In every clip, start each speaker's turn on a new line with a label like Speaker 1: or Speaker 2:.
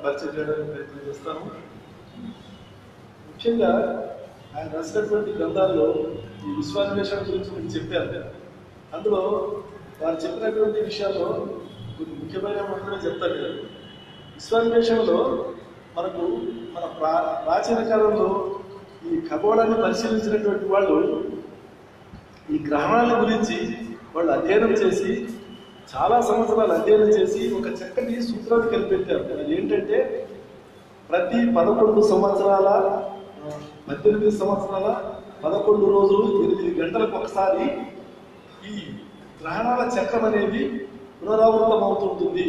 Speaker 1: పరిచయం చేయడానికి ప్రయత్నం చేస్తాను ముఖ్యంగా ఆయన రాసినటువంటి గ్రంథాల్లో ఈ విశ్వాన్వేషణ గురించి మీకు చెప్పారు అందులో వారు చెప్పినటువంటి విషయాల్లో కొన్ని ముఖ్యమైన మాత్రమే చెప్తారు కదా విశ్వాన్వేషణలో మనకు మన ప్రా ప్రాచీన కాలంలో ఈ ఖగోళాన్ని పరిశీలించినటువంటి వాళ్ళు ఈ గ్రహణాల గురించి వాళ్ళు అధ్యయనం చేసి చాలా సంవత్సరాలు అధ్యయనం చేసి ఒక చక్కటి సూత్రాన్ని కనిపెట్టారు అది ఏంటంటే ప్రతి పదకొండు సంవత్సరాల ఆ, పద్దెనిమిది సంవత్సరాల పదకొండు రోజులు ఎనిమిది గంటలకు ఒకసారి ఈ గ్రహణాల చక్రం అనేది పునరావృతం అవుతుంటుంది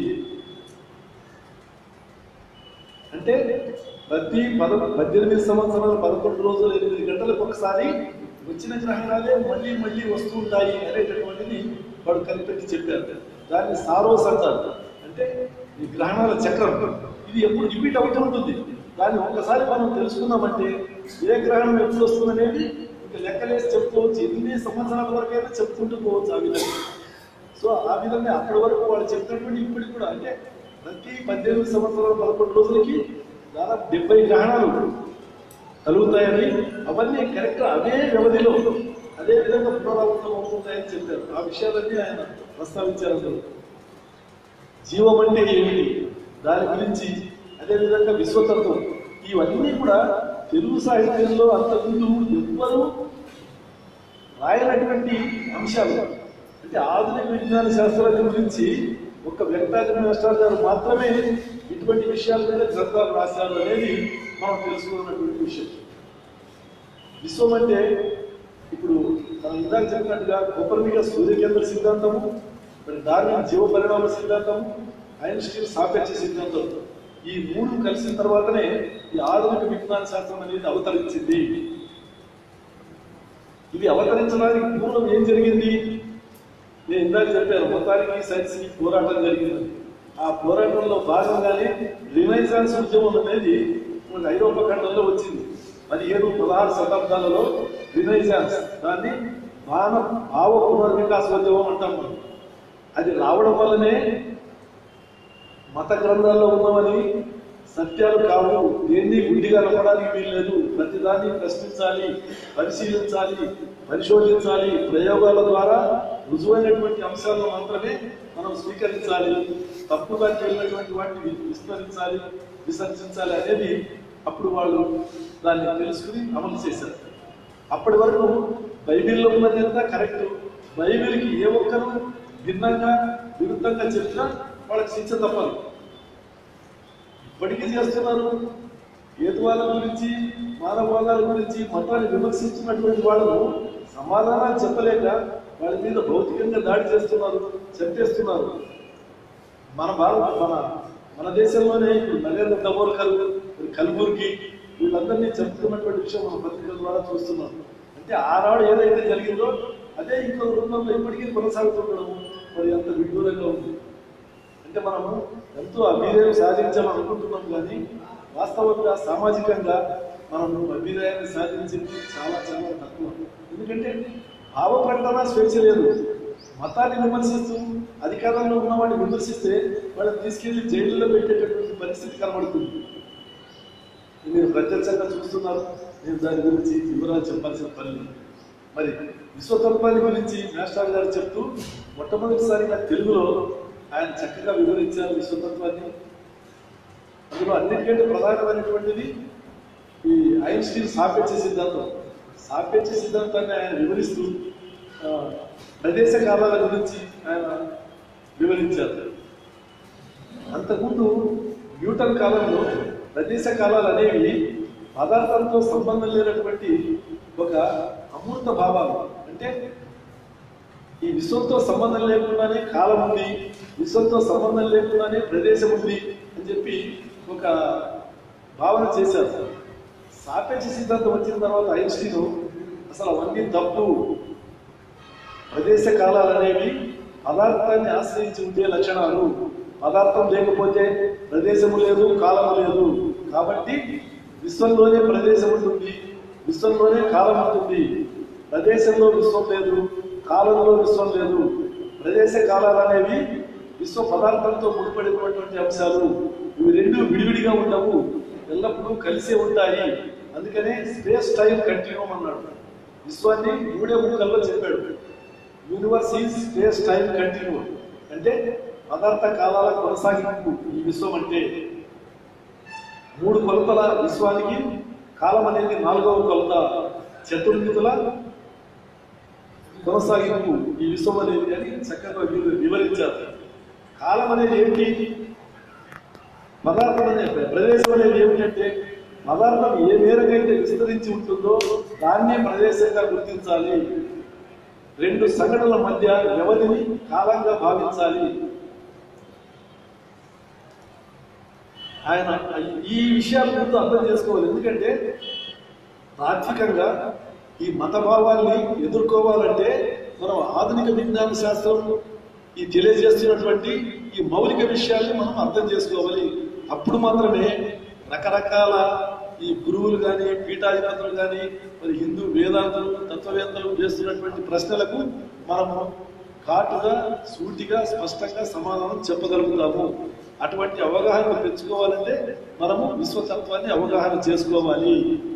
Speaker 1: అంటే ప్రతి పద పద్దెనిమిది సంవత్సరాల పదకొండు రోజులు ఎనిమిది గంటలకు ఒకసారి వచ్చిన గ్రహణాలే మళ్ళీ మళ్ళీ వస్తూ ఉంటాయి అనేటటువంటిది వాడు కనిపెట్టి చెప్పారు దాన్ని సారోస్ అంటారు అంటే ఈ గ్రహణాల చక్రం ఇది ఎప్పుడు రిపీట్ అవుతూ ఉంటుంది దాన్ని ఒక్కసారి మనం తెలుసుకున్నామంటే ఏ గ్రహణం ఎప్పుడు వస్తుంది అనేది ఇంకా లెక్కలేసి చెప్పుకోవచ్చు ఎన్ని సంవత్సరాల వరకైనా చెప్పుకుంటూ పోవచ్చు ఆ విధంగా సో ఆ విధంగా అప్పటి వరకు వాళ్ళు చెప్పినటువంటి ఇప్పటికి కూడా అంటే ప్రతి పద్దెనిమిది సంవత్సరాల పదకొండు రోజులకి దాదాపు డెబ్బై గ్రహణాలు కలుగుతాయని అవన్నీ కరెక్ట్ అదే వ్యవధిలో అదే విధంగా పునరావృతం అవుతుంటాయని చెప్పారు ఆ విషయాలన్నీ ఆయన ప్రస్తావించారు అందులో జీవం అంటే ఏమిటి దాని గురించి అదేవిధంగా విశ్వతత్వం ఇవన్నీ కూడా తెలుగు సాహిత్యంలో అంతకుముందు ఎవ్వరూ రాయనటువంటి అంశాలు అంటే ఆధునిక విజ్ఞాన శాస్త్రాల గురించి ఒక వెంకటాచల మాస్టర్ గారు మాత్రమే ఇటువంటి విషయాల మీద గ్రంథాలు రాశారు అనేది మనం తెలుసుకున్నటువంటి విషయం విశ్వం అంటే ఇప్పుడు మనం ఇందాక చెప్పినట్టుగా కోపర్మిక సూర్యకేంద్ర సిద్ధాంతము మరి డార్విన్ జీవ పరిణామ సిద్ధాంతం ఐన్స్టీన్ సాపేక్ష సిద్ధాంతం ఈ మూడు కలిసిన తర్వాతనే ఈ ఆధునిక విజ్ఞాన శాస్త్రం అనేది అవతరించింది ఇది అవతరించడానికి పూర్వం ఏం జరిగింది నేను ఇందాక చెప్పాను మొత్తానికి సైన్స్ కి పోరాటం జరిగింది ఆ పోరాటంలో భాగంగానే రినైజాన్స్ ఉద్యమం అనేది మన ఐరోపా ఖండంలో వచ్చింది పదిహేడు పదహారు శతాబ్దాలలో రినైజాన్స్ దాన్ని మాన భావ పునర్వికాస ఉద్యమం అంటాం మనం అది రావడం వల్లనే మత గ్రంథాల్లో ఉన్నవని సత్యాలు కావు దేన్ని గుడ్డిగా నమ్మడానికి వీల్లేదు ప్రతిదాన్ని ప్రశ్నించాలి పరిశీలించాలి పరిశోధించాలి ప్రయోగాల ద్వారా రుజువైనటువంటి అంశాలను మాత్రమే మనం స్వీకరించాలి తప్పుగా చేరినటువంటి వాటిని వి- విస్మరించాలి విసర్జించాలి అనేది అప్పుడు వాళ్ళు దాన్ని తెలుసుకుని అమలు చేశారు అప్పటి వరకు బైబిల్లో ఉన్నది అంతా కరెక్ట్ బైబిల్కి ఏ ఒక్కరు భిన్నంగా విరుద్ధంగా చెప్పినా వాళ్ళకి శిక్ష తప్పదు ఇప్పటికీ చేస్తున్నారు హేతువాదాల గురించి మానవవాదాల గురించి మతాన్ని విమర్శించినటువంటి వాళ్ళను సమాధానాలు చెప్పలేక వాళ్ళ మీద భౌతికంగా దాడి చేస్తున్నారు చంపేస్తున్నారు మన భారత మన మన దేశంలోనే ఇప్పుడు నరేంద్ర దబోర్కర్ మరి కల్బుర్గి వీళ్ళందరినీ చంపుతున్నటువంటి విషయం మన పత్రికల ద్వారా చూస్తున్నాం అంటే ఆనాడు ఏదైతే జరిగిందో అదే ఇంకో రూపంలో ఇప్పటికీ కొనసాగుతుండడం మరి అంత విడ్డూరంగా ఉంది అంటే మనము ఎంతో అభ్యుదయం సాధించాం అనుకుంటున్నాం కానీ వాస్తవంగా సామాజికంగా మనము అభ్యుదయాన్ని సాధించింది చాలా చాలా తక్కువ ఎందుకంటే భావ ప్రకటన స్వేచ్ఛ లేదు మతాన్ని విమర్శిస్తూ అధికారంలో ఉన్నవాడిని విమర్శిస్తే వాళ్ళని తీసుకెళ్లి జైల్లో పెట్టేటటువంటి పరిస్థితి కనబడుతుంది ఇది మీరు ప్రత్యక్షంగా చూస్తున్నారు నేను దాని గురించి వివరాలు చెప్పాల్సిన పని లేదు. మరి విశ్వతత్వాన్ని గురించి మాస్టర్ గారు చెప్తూ మొట్టమొదటిసారిగా తెలుగులో ఆయన చక్కగా వివరించారు విశ్వతత్వాన్ని అందులో అన్నిటికంటే ప్రధానమైనటువంటిది ఈ ఐన్స్టీన్ సాపేక్ష సిద్ధాంతం సాపేక్ష సిద్ధాంతాన్ని ఆయన వివరిస్తూ ఆ, ప్రదేశ కాలాల గురించి ఆయన వివరించారు అంతకుముందు న్యూటన్ కాలంలో ప్రదేశ కాలాలు అనేవి పదార్థంతో సంబంధం లేనటువంటి ఒక అమూర్త భావాలు అంటే ఈ విశ్వంతో సంబంధం లేకుండానే కాలం ఉంది విశ్వంతో సంబంధం లేకుండానే ప్రదేశం ఉంది అని చెప్పి ఒక భావన చేశారు సాపేక్ష సిద్ధాంతం వచ్చిన తర్వాత ఐన్స్టీన్ అసలు అవన్నీ తప్పు ప్రదేశ కాలాలు అనేవి పదార్థాన్ని ఆశ్రయించి ఉండే లక్షణాలు పదార్థం లేకపోతే ప్రదేశము లేదు కాలము లేదు కాబట్టి విశ్వంలోనే ప్రదేశం ఉంటుంది విశ్వంలోనే కాలం ఉంటుంది ప్రదేశంలో విశ్వం లేదు కాలంలో విశ్వం లేదు ప్రదేశ కాలాలు అనేవి విశ్వ పదార్థంతో ముడిపడినటువంటి అంశాలు ఇవి రెండు విడివిడిగా ఉండవు ఎల్లప్పుడూ కలిసే ఉంటాయి అందుకనే స్పేస్ టైం కంటిన్యూమ్ అన్నాడు విశ్వాన్ని మూడే ముక్కల్లో చెప్పాడు universe is space time continuum అంటే పదార్థ కాలాల కొనసాగింపు ఈ విశ్వం అంటే మూడు కొలతల విశ్వానికి కాలం అనేది నాలుగవ కొలత చతుర్మితుల కొనసాగింపు ఈ విశ్వం అనేది అని చక్కగా వివ- వివరించారు కాలం అనేది ఏమిటి పదార్థం అనే ప్రదేశం అనేది ఏమిటంటే పదార్థం ఏ మేరకైతే విస్తరించి ఉంటుందో దాన్నే ప్రదేశంగా గుర్తించాలి రెండు సంఘటనల మధ్య వ్యవధిని కాలంగా భావించాలి ఆయన ఈ విషయాల ముందు అర్థం చేసుకోవాలి ఎందుకంటే తాత్వికంగా ఈ మత భావాల్ని ఎదుర్కోవాలంటే మనం ఆధునిక విజ్ఞాన శాస్త్రం ఈ తెలియజేస్తున్నటువంటి ఈ మౌలిక విషయాల్ని మనం అర్థం చేసుకోవాలి అప్పుడు మాత్రమే రకరకాల ఈ గురువులు కానీ పీఠాధిపతులు కానీ మరి హిందూ వేదాంతులు తత్వవేత్తలు చేస్తున్నటువంటి ప్రశ్నలకు మనము ఘాటుగా సూటిగా స్పష్టంగా సమాధానం చెప్పగలుగుతాము అటువంటి అవగాహన పెంచుకోవాలంటే మనము విశ్వతత్వాన్ని అవగాహన చేసుకోవాలి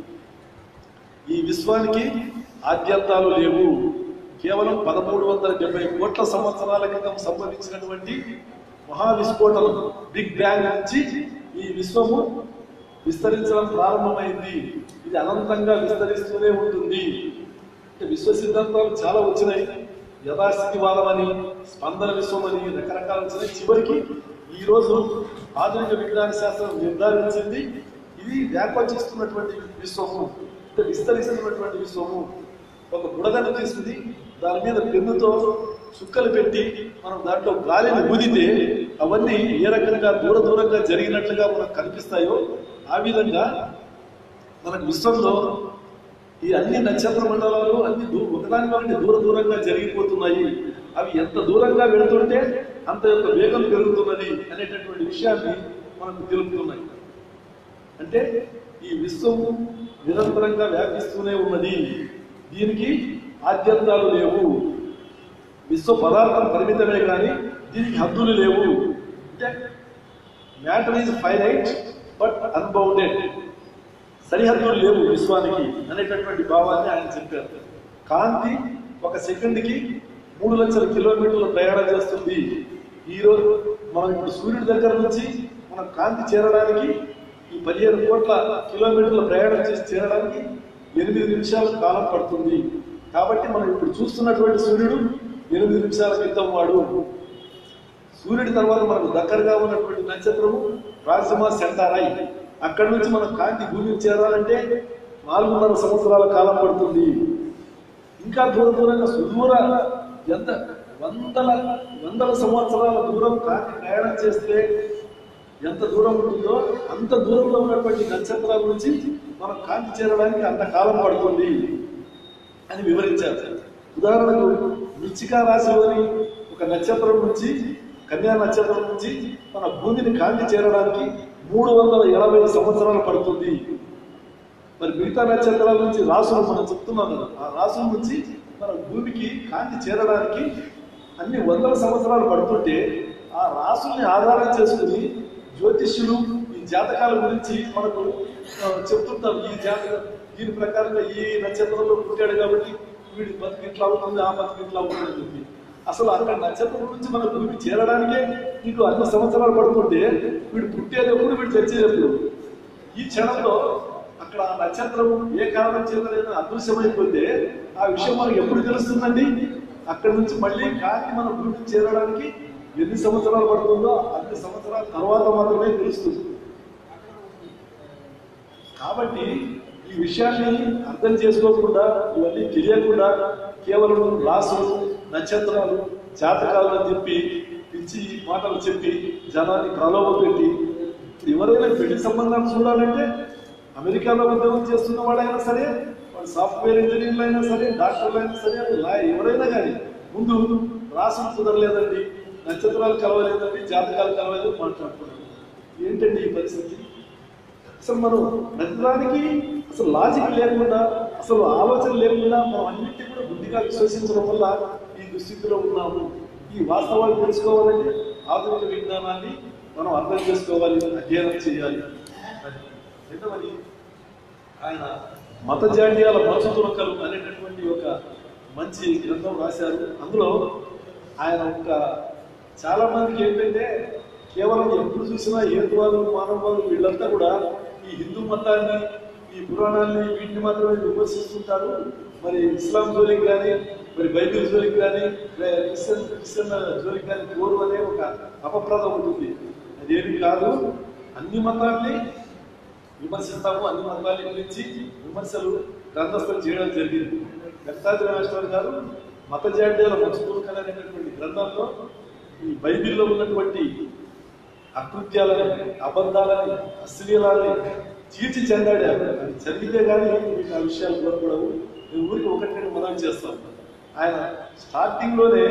Speaker 1: ఈ విశ్వానికి ఆద్యంతాలు లేవు కేవలం పదమూడు వందల డెబ్బై కోట్ల సంవత్సరాల క్రితం సంభవించినటువంటి మహావిస్ఫోటనం బిగ్ బ్యాంగ్ నుంచి ఈ విశ్వము విస్తరించడం ప్రారంభమైంది ఇది అనంతంగా విస్తరిస్తూనే ఉంటుంది అంటే విశ్వ సిద్ధాంతాలు చాలా వచ్చినాయి యథాస్థితివాదం అని స్పందన విశ్వం అని రకరకాలు వచ్చినాయి చివరికి ఈ రోజు ఆధునిక విజ్ఞాన శాస్త్రం నిర్ధారించింది ఇది వ్యాపచిస్తున్నటువంటి విశ్వము అంటే విస్తరిస్తున్నటువంటి విశ్వము ఒక బుడగను తీసుకుని దాని మీద పెన్నుతో చుక్కలు పెట్టి మనం దాంట్లో గాలిని ఊదితే అవన్నీ ఏ రకంగా దూర దూరంగా జరిగినట్లుగా మనకు కనిపిస్తాయో ఆ విధంగా మనకు విశ్వంలో ఈ అన్ని నక్షత్ర మండలాలు అన్ని దూ ఒకదాని ఒకటి దూర దూరంగా జరిగిపోతున్నాయి అవి ఎంత దూరంగా వెళుతుంటే అంత యొక్క వేగం పెరుగుతున్నది అనేటటువంటి విషయాన్ని మనకు తెలుపుతున్నాయి అంటే ఈ విశ్వము నిరంతరంగా వ్యాపిస్తూనే ఉన్నది దీనికి ఆద్యంతాలు లేవు విశ్వ పదార్థం పరిమితమే కానీ దీనికి హద్దులు లేవు అంటే matter is finite but unbounded సరిహద్దులు లేవు విశ్వానికి అనేటటువంటి భావాన్ని ఆయన చెప్పారు కాంతి ఒక సెకండ్కి మూడు లక్షల కిలోమీటర్ల ప్రయాణం చేస్తుంది ఈ రోజు మనం ఇప్పుడు సూర్యుడి దగ్గర నుంచి మన కాంతి చేరడానికి ఈ పదిహేను కోట్ల కిలోమీటర్ల ప్రయాణం చేసి చేరడానికి ఎనిమిది నిమిషాల కాలం పడుతుంది కాబట్టి మనం ఇప్పుడు చూస్తున్నటువంటి సూర్యుడు ఎనిమిది నిమిషాల క్రితం వాడు సూర్యుడి తర్వాత మనకు దగ్గరగా ఉన్నటువంటి నక్షత్రము ప్రాక్సిమా సెంటారై అక్కడి నుంచి మనం కాంతి భూమికి చేరాలంటే నాలుగున్నర సంవత్సరాల కాలం పడుతుంది ఇంకా దూర దూరంగా సుదూర ఎంత వందల వందల సంవత్సరాల దూరం కాంతి ప్రయాణం చేస్తే ఎంత దూరం ఉంటుందో అంత దూరంలో ఉన్నటువంటి నక్షత్రాల నుంచి మనం కాంతి చేరడానికి అంత కాలం పడుతుంది అని వివరించారు ఉదాహరణకు వృచ్చిక రాశిలోని ఒక నక్షత్రం నుంచి కన్యా నక్షత్రం నుంచి మన భూమిని కాంతి చేరడానికి మూడు వందల ఎనభై సంవత్సరాలు పడుతుంది మరి మిగతా నక్షత్రాల నుంచి రాసులు మనం చెప్తున్నాం కదా ఆ రాసుల నుంచి మన భూమికి కాంతి చేరడానికి అన్ని వందల సంవత్సరాలు పడుతుంటే ఆ రాసుల్ని ఆధారం చేసుకుని జ్యోతిష్యులు ఈ జాతకాల గురించి మనకు ఆ, చెప్తుంటారు ఈ జాతకం దీని ప్రకారంగా ఈ నక్షత్రంలో పుట్టాడు కాబట్టి వీడి బతుకు ఇట్లా అవుతుంది ఆ బతుకు ఇట్లా అవుతుంది అని చెప్పి అసలు అక్కడ నక్షత్రం నుంచి మన భూమి చేరడానికే నీకు అన్ని సంవత్సరాలు పడుతుంటే వీడు పుట్టేటప్పుడు వీడు చచ్చేటప్పుడు ఈ క్షణంలో అక్కడ ఆ నక్షత్రం ఏ కారణం చేతనైనా అదృశ్యమైపోతే ఆ విషయం మనకు ఎప్పుడు తెలుస్తుందండి అక్కడ నుంచి మళ్ళీ కాకి మన భూమికి చేరడానికి ఎన్ని సంవత్సరాలు పడుతుందో అన్ని సంవత్సరాల తర్వాత మాత్రమే తెలుస్తుంది కాబట్టి ఈ విషయాన్ని అర్థం చేసుకోకుండా ఇవన్నీ తెలియకుండా కేవలం రాసులు నక్షత్రాలు జాతకాలు అని చెప్పి పిచ్చి మాటలు చెప్పి జనాన్ని ప్రలోభ పెట్టి ఇప్పుడు ఎవరైనా పెళ్లి సంబంధాలు చూడాలంటే అమెరికాలో ఉద్యోగం చేస్తున్న వాడైనా సరే వాడు సాఫ్ట్వేర్ ఇంజనీర్లు అయినా సరే డాక్టర్లు అయినా సరే లా ఎవరైనా కానీ ముందు రాసులు కుదరలేదండి నక్షత్రాలు కలవలేదండి జాతకాలు కలవలేదు మాట్లాడుతున్నారు ఏంటండి ఈ పరిస్థితి అసలు మనం ప్రతిదానికి అసలు లాజిక్ లేకుండా అసలు ఆలోచన లేకుండా మనం అన్నింటినీ కూడా బుద్ధిగా విశ్వసించడం వల్ల ఈ దుస్థితిలో ఉన్నాము ఈ వాస్తవాలు తెలుసుకోవాలంటే ఆధునిక విజ్ఞానాన్ని మనం అర్థం చేసుకోవాలి అధ్యయనం చేయాలి అది. రెండవది ఆయన మత జాడ్యాల మనసు తురకలు అనేటటువంటి ఒక మంచి గ్రంథం రాశారు అందులో ఆయన ఒక చాలా మందికి ఏంటంటే కేవలం ఎప్పుడు చూసినా హేతువాదులు మానవాదులు వీళ్ళంతా కూడా ఈ హిందూ మతాన్ని ఈ పురాణాన్ని వీటిని మాత్రమే విమర్శిస్తుంటారు మరి ఇస్లాం జోలికి కానీ మరి బైబిల్ జోలికి కానీ క్రిస్టియన్ క్రిస్టియన్ జోలికి కానీ కోరు అనే ఒక అపప్రదం ఉంటుంది అదేమి కాదు అన్ని మతాల్ని విమర్శిస్తాము అన్ని మతాల గురించి విమర్శలు గ్రంథస్థం చేయడం జరిగింది వెంకటాద్రి రామేశ్వర గారు మత జాడ్యాల మచ్చుకోకలు అనేటటువంటి గ్రంథంలో ఈ బైబిల్లో ఉన్నటువంటి అకృత్యాలని అబద్ధాలని అశ్లీలాలని తీర్చి చెందాడారు అది చదివితే కానీ మీకు ఆ విషయాలు దొరకడవు నేను ఊరికి ఒకటి రెండు మనం చేస్తాం ఆయన స్టార్టింగ్ లోనే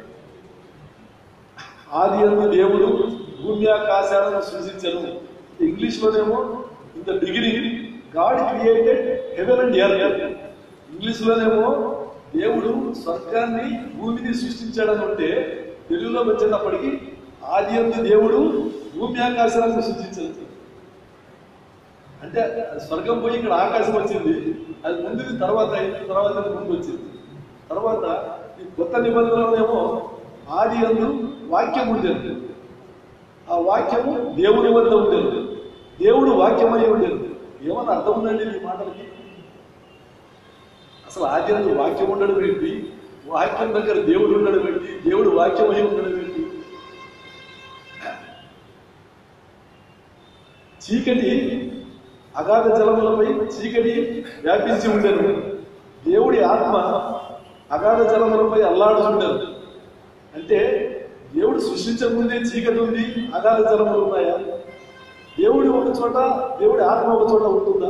Speaker 1: ఆది అందు దేవుడు భూమి ఆకాశాలను సృజించను ఇంగ్లీష్ లోనేమో in the beginning God created heaven and earth English లోనేమో దేవుడు స్వర్గాన్ని భూమిని సృష్టించాడని ఉంటే తెలుగులో వచ్చేటప్పటికి ఆది అందు దేవుడు భూమి ఆకాశాలను సృష్టించదు అంటే అది స్వర్గం పోయి ఇక్కడ ఆకాశం వచ్చింది అది ముందుది తర్వాత అయింది తర్వాత అది ముందు వచ్చింది తర్వాత ఈ కొత్త నిబంధనలోనేమో ఆది అందు వాక్యం ఉండేది ఆ వాక్యము దేవుని వద్ద ఉండేది దేవుడు వాక్యమై ఉండేది ఏమన్నా అర్థం ఉందండి ఈ మాటలకి అసలు ఆది అందు వాక్యం ఉండడం ఏంటి వాక్యం దగ్గర దేవుడు ఉండడం ఏంటి దేవుడు వాక్యమై ఉండడం ఏంటి చీకటి అగాధ జలములపై చీకటి వ్యాపించి ఉండేది దేవుడి ఆత్మ అగాధ జలములపై అల్లాడుతుండేది అంటే దేవుడు సృష్టించకముందే చీకటి ఉంది అగాధ జలములు ఉన్నాయా దేవుడు ఒక చోట దేవుడి ఆత్మ ఒక చోట ఉంటుందా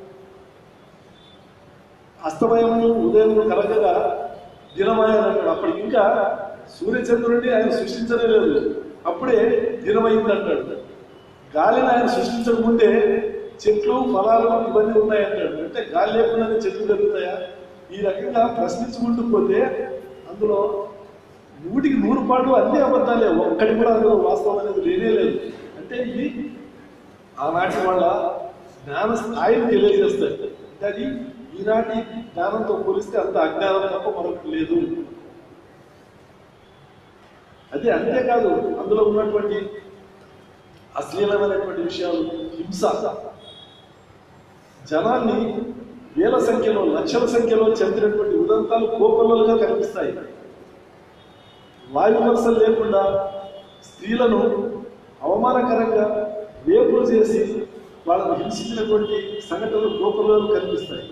Speaker 1: అస్తమయము ఉదయం కలగగా దినమయ అంటాడు అప్పటికి ఇంకా సూర్యచంద్రుడిని ఆయన సృష్టించనే లేదు అప్పుడే దినమైంది అంటాడు గాలిని ఆయన సృష్టించక ముందే చెట్లు ఫలాలు ఇవన్నీ ఉన్నాయి అంటాడు అంటే గాలి లేకుండానే చెట్లు పెరుగుతాయా ఈ రకంగా ప్రశ్నించుకుంటూ పోతే అందులో నూటికి నూరు పాటు అన్ని అబద్ధాలే ఒక్కటి కూడా అందులో వాస్తవం అనేది లేనే లేదు అంటే ఇది ఆనాటి వాళ్ళ జ్ఞాన స్థాయిని తెలియజేస్తాయి అంటే అది ఈనాటి జ్ఞానంతో పోలిస్తే అంత అజ్ఞానం తప్ప మరొకటి లేదు అదే అంతేకాదు అందులో ఉన్నటువంటి అశ్లీలమైనటువంటి విషయాలు హింస జనాన్ని వేల సంఖ్యలో లక్షల సంఖ్యలో చెందినటువంటి ఉదంతాలు కోకొల్లలుగా కనిపిస్తాయి వాయు వరుసలు లేకుండా స్త్రీలను అవమానకరంగా వేపులు చేసి వాళ్ళను హింసించినటువంటి సంఘటనలు కోకొల్లలు కనిపిస్తాయి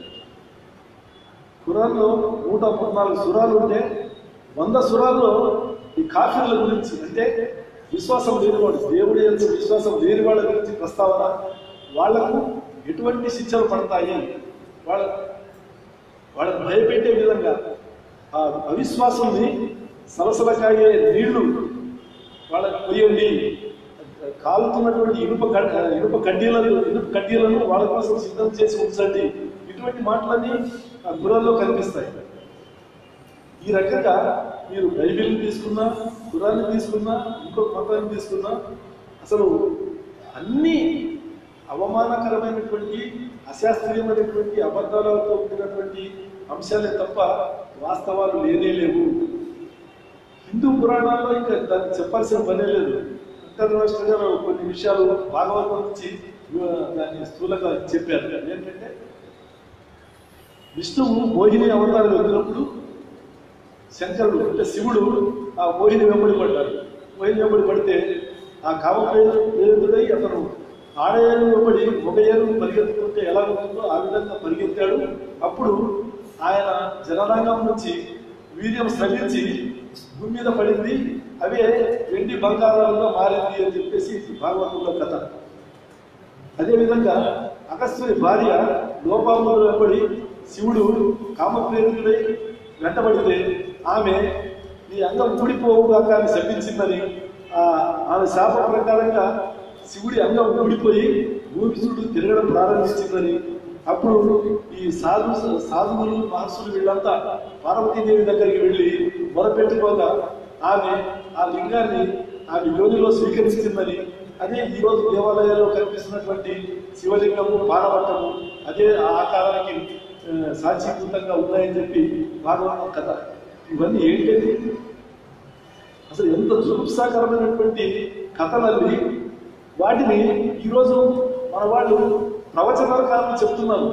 Speaker 1: ఖురాన్లో నూట పద్నాలుగు సురాలు ఉంటే వంద సురాల్లో ఈ కాఫీల గురించి అంటే విశ్వాసం లేనివాడు దేవుడి యొక్క విశ్వాసం లేని వాళ్ళ గురించి ప్రస్తావన వాళ్లకు ఎటువంటి శిక్షలు పడతాయి వాళ్ళ వాళ్ళని భయపెట్టే విధంగా ఆ అవిశ్వాసాన్ని సలసలకాగే నీళ్లు వాళ్ళకి పోయండి కాలుతున్నటువంటి ఇనుప కడ్- ఇనుప కడ్డీలను ఇనుప కడ్డీలను వాళ్ళ కోసం సిద్ధం చేసి ఉంచండి ఇటువంటి మాటలన్నీ ఆ గురాల్లో కనిపిస్తాయి ఈ రకంగా మీరు బైబిల్ని తీసుకున్నా ఖురాన్ని తీసుకున్నా ఇంకొక మతాన్ని తీసుకున్నా అసలు అన్ని అవమానకరమైనటువంటి అశాస్త్రీయమైనటువంటి అబద్ధాలతో కూడినటువంటి అంశాలే తప్ప వాస్తవాలు లేనే లేవు హిందూ పురాణాల్లో ఇంకా దాన్ని చెప్పాల్సిన పనే లేదు అంతర్రాష్ట్ర గారు కొన్ని విషయాలు భాగవతం నుంచి ఆ, దాన్ని స్థూలంగా చెప్పారు ఏంటంటే విష్ణువు మోహిని అవతారం వచ్చినప్పుడు శంకరుడు అంటే శివుడు ఆ మోహిని వెంబడి పడ్డాడు మోహిని వెంబడి పడితే ఆ కామ ప్రేరితుడై అతను ఆడ ఏరు వెంబడి ఒక ఏరు పరిగెత్తుకుంటే ఎలా ఉంటుందో ఆ విధంగా పరిగెత్తాడు అప్పుడు ఆయన జననాంగం నుంచి వీర్యం స్రవించి భూమి మీద పడింది అవే వెండి బంగారాలుగా మారింది అని చెప్పేసి భాగవతంలో కథ అదేవిధంగా అగస్త్యుని భార్య లోపాములు వెంబడి శివుడు కామప్రేరితుడై వెంటబడితే ఆమె నీ అంగం ఊడిపోవుగాక అని శపించిందని ఆ, ఆమె శాప ప్రకారంగా శివుడి అంగం ఊడిపోయి భూమిసుడు తిరగడం ప్రారంభించిందని అప్పుడు ఈ సాధు సాధువులు మహర్షులు వీళ్ళంతా పార్వతీదేవి దగ్గరికి వెళ్ళి మొరపెట్టుకోగా ఆమె ఆ లింగాన్ని ఆమె యోనిలో స్వీకరించిందని అదే ఈ రోజు దేవాలయాల్లో కనిపిస్తున్నటువంటి శివలింగము పానవట్టము అదే ఆ ఆకారానికి ఆ, సాక్షీభూతంగా ఉన్నాయని చెప్పి భాగవతం కథ ఇవన్నీ ఏంటండి అసలు ఎంత జురుప్సాకరమైనటువంటి కథలల్లి వాటిని ఈరోజు మన వాళ్ళు ప్రవచనకారులు చెప్తున్నారు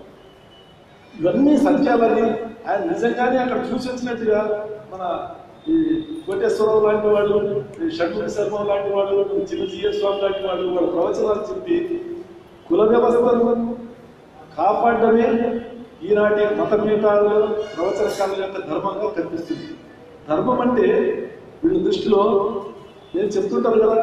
Speaker 1: ఇవన్నీ సత్యాలని ఆయన నిజంగానే అక్కడ చూసి వచ్చినట్టుగా మన ఈ కోటేశ్వరరావు లాంటి వాళ్ళు ఈ షణ్ముఖ శర్మ లాంటి వాళ్ళు చిన్న జిఎస్ స్వామి లాంటి వాళ్ళు వాళ్ళ ప్రవచనాలు చెప్పి కుల వ్యవస్థను కాపాడమే ఈనాటి మత పీఠాలు ప్రవచనకారుల యొక్క ధర్మంగా కనిపిస్తుంది ధర్మం అంటే వీళ్ళ దృష్టిలో నేను చెప్తుంటాను కదా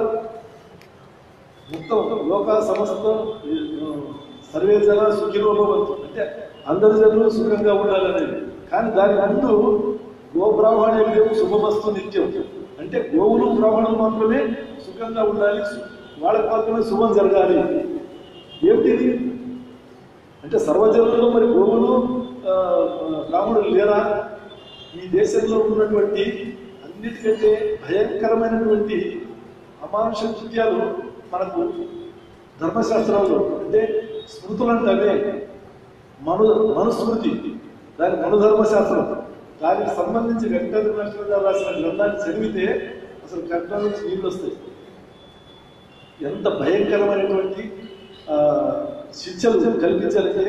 Speaker 1: మొత్తం లోక సమస్త ఆ, సర్వే జన సుఖినో భవంతు అంటే అందరి జనులు సుఖంగా ఉండాలనేది కానీ దాని ముందు గో బ్రాహ్మణులు శుభమస్తు నిత్యం అంటే గోవులు బ్రాహ్మణులు మాత్రమే సుఖంగా ఉండాలి సు- వాళ్ళకి మాత్రమే శుభం జరగాలి ఏమిటిది అంటే సర్వజనుల్లో మరి గోవులు ఆ, బ్రాహ్మణులు లేరా ఈ దేశంలో ఉన్నటువంటి అన్నిటికంటే భయంకరమైనటువంటి అమానుష కృత్యాలు మనకు ధర్మశాస్త్రాల్లో అంటే స్మృతులు అంటే మను మనుస్మృతి దాని మనుధర్మశాస్త్రం దానికి సంబంధించి వెంకటేశ్వర మాస్టర్ గారు రాసిన గ్రంథాన్ని చదివితే అసలు కట్నం నుంచి నీళ్ళు వస్తాయి ఎంత భయంకరమైనటువంటి ఆ, శిక్షలు కల్పించాలంటే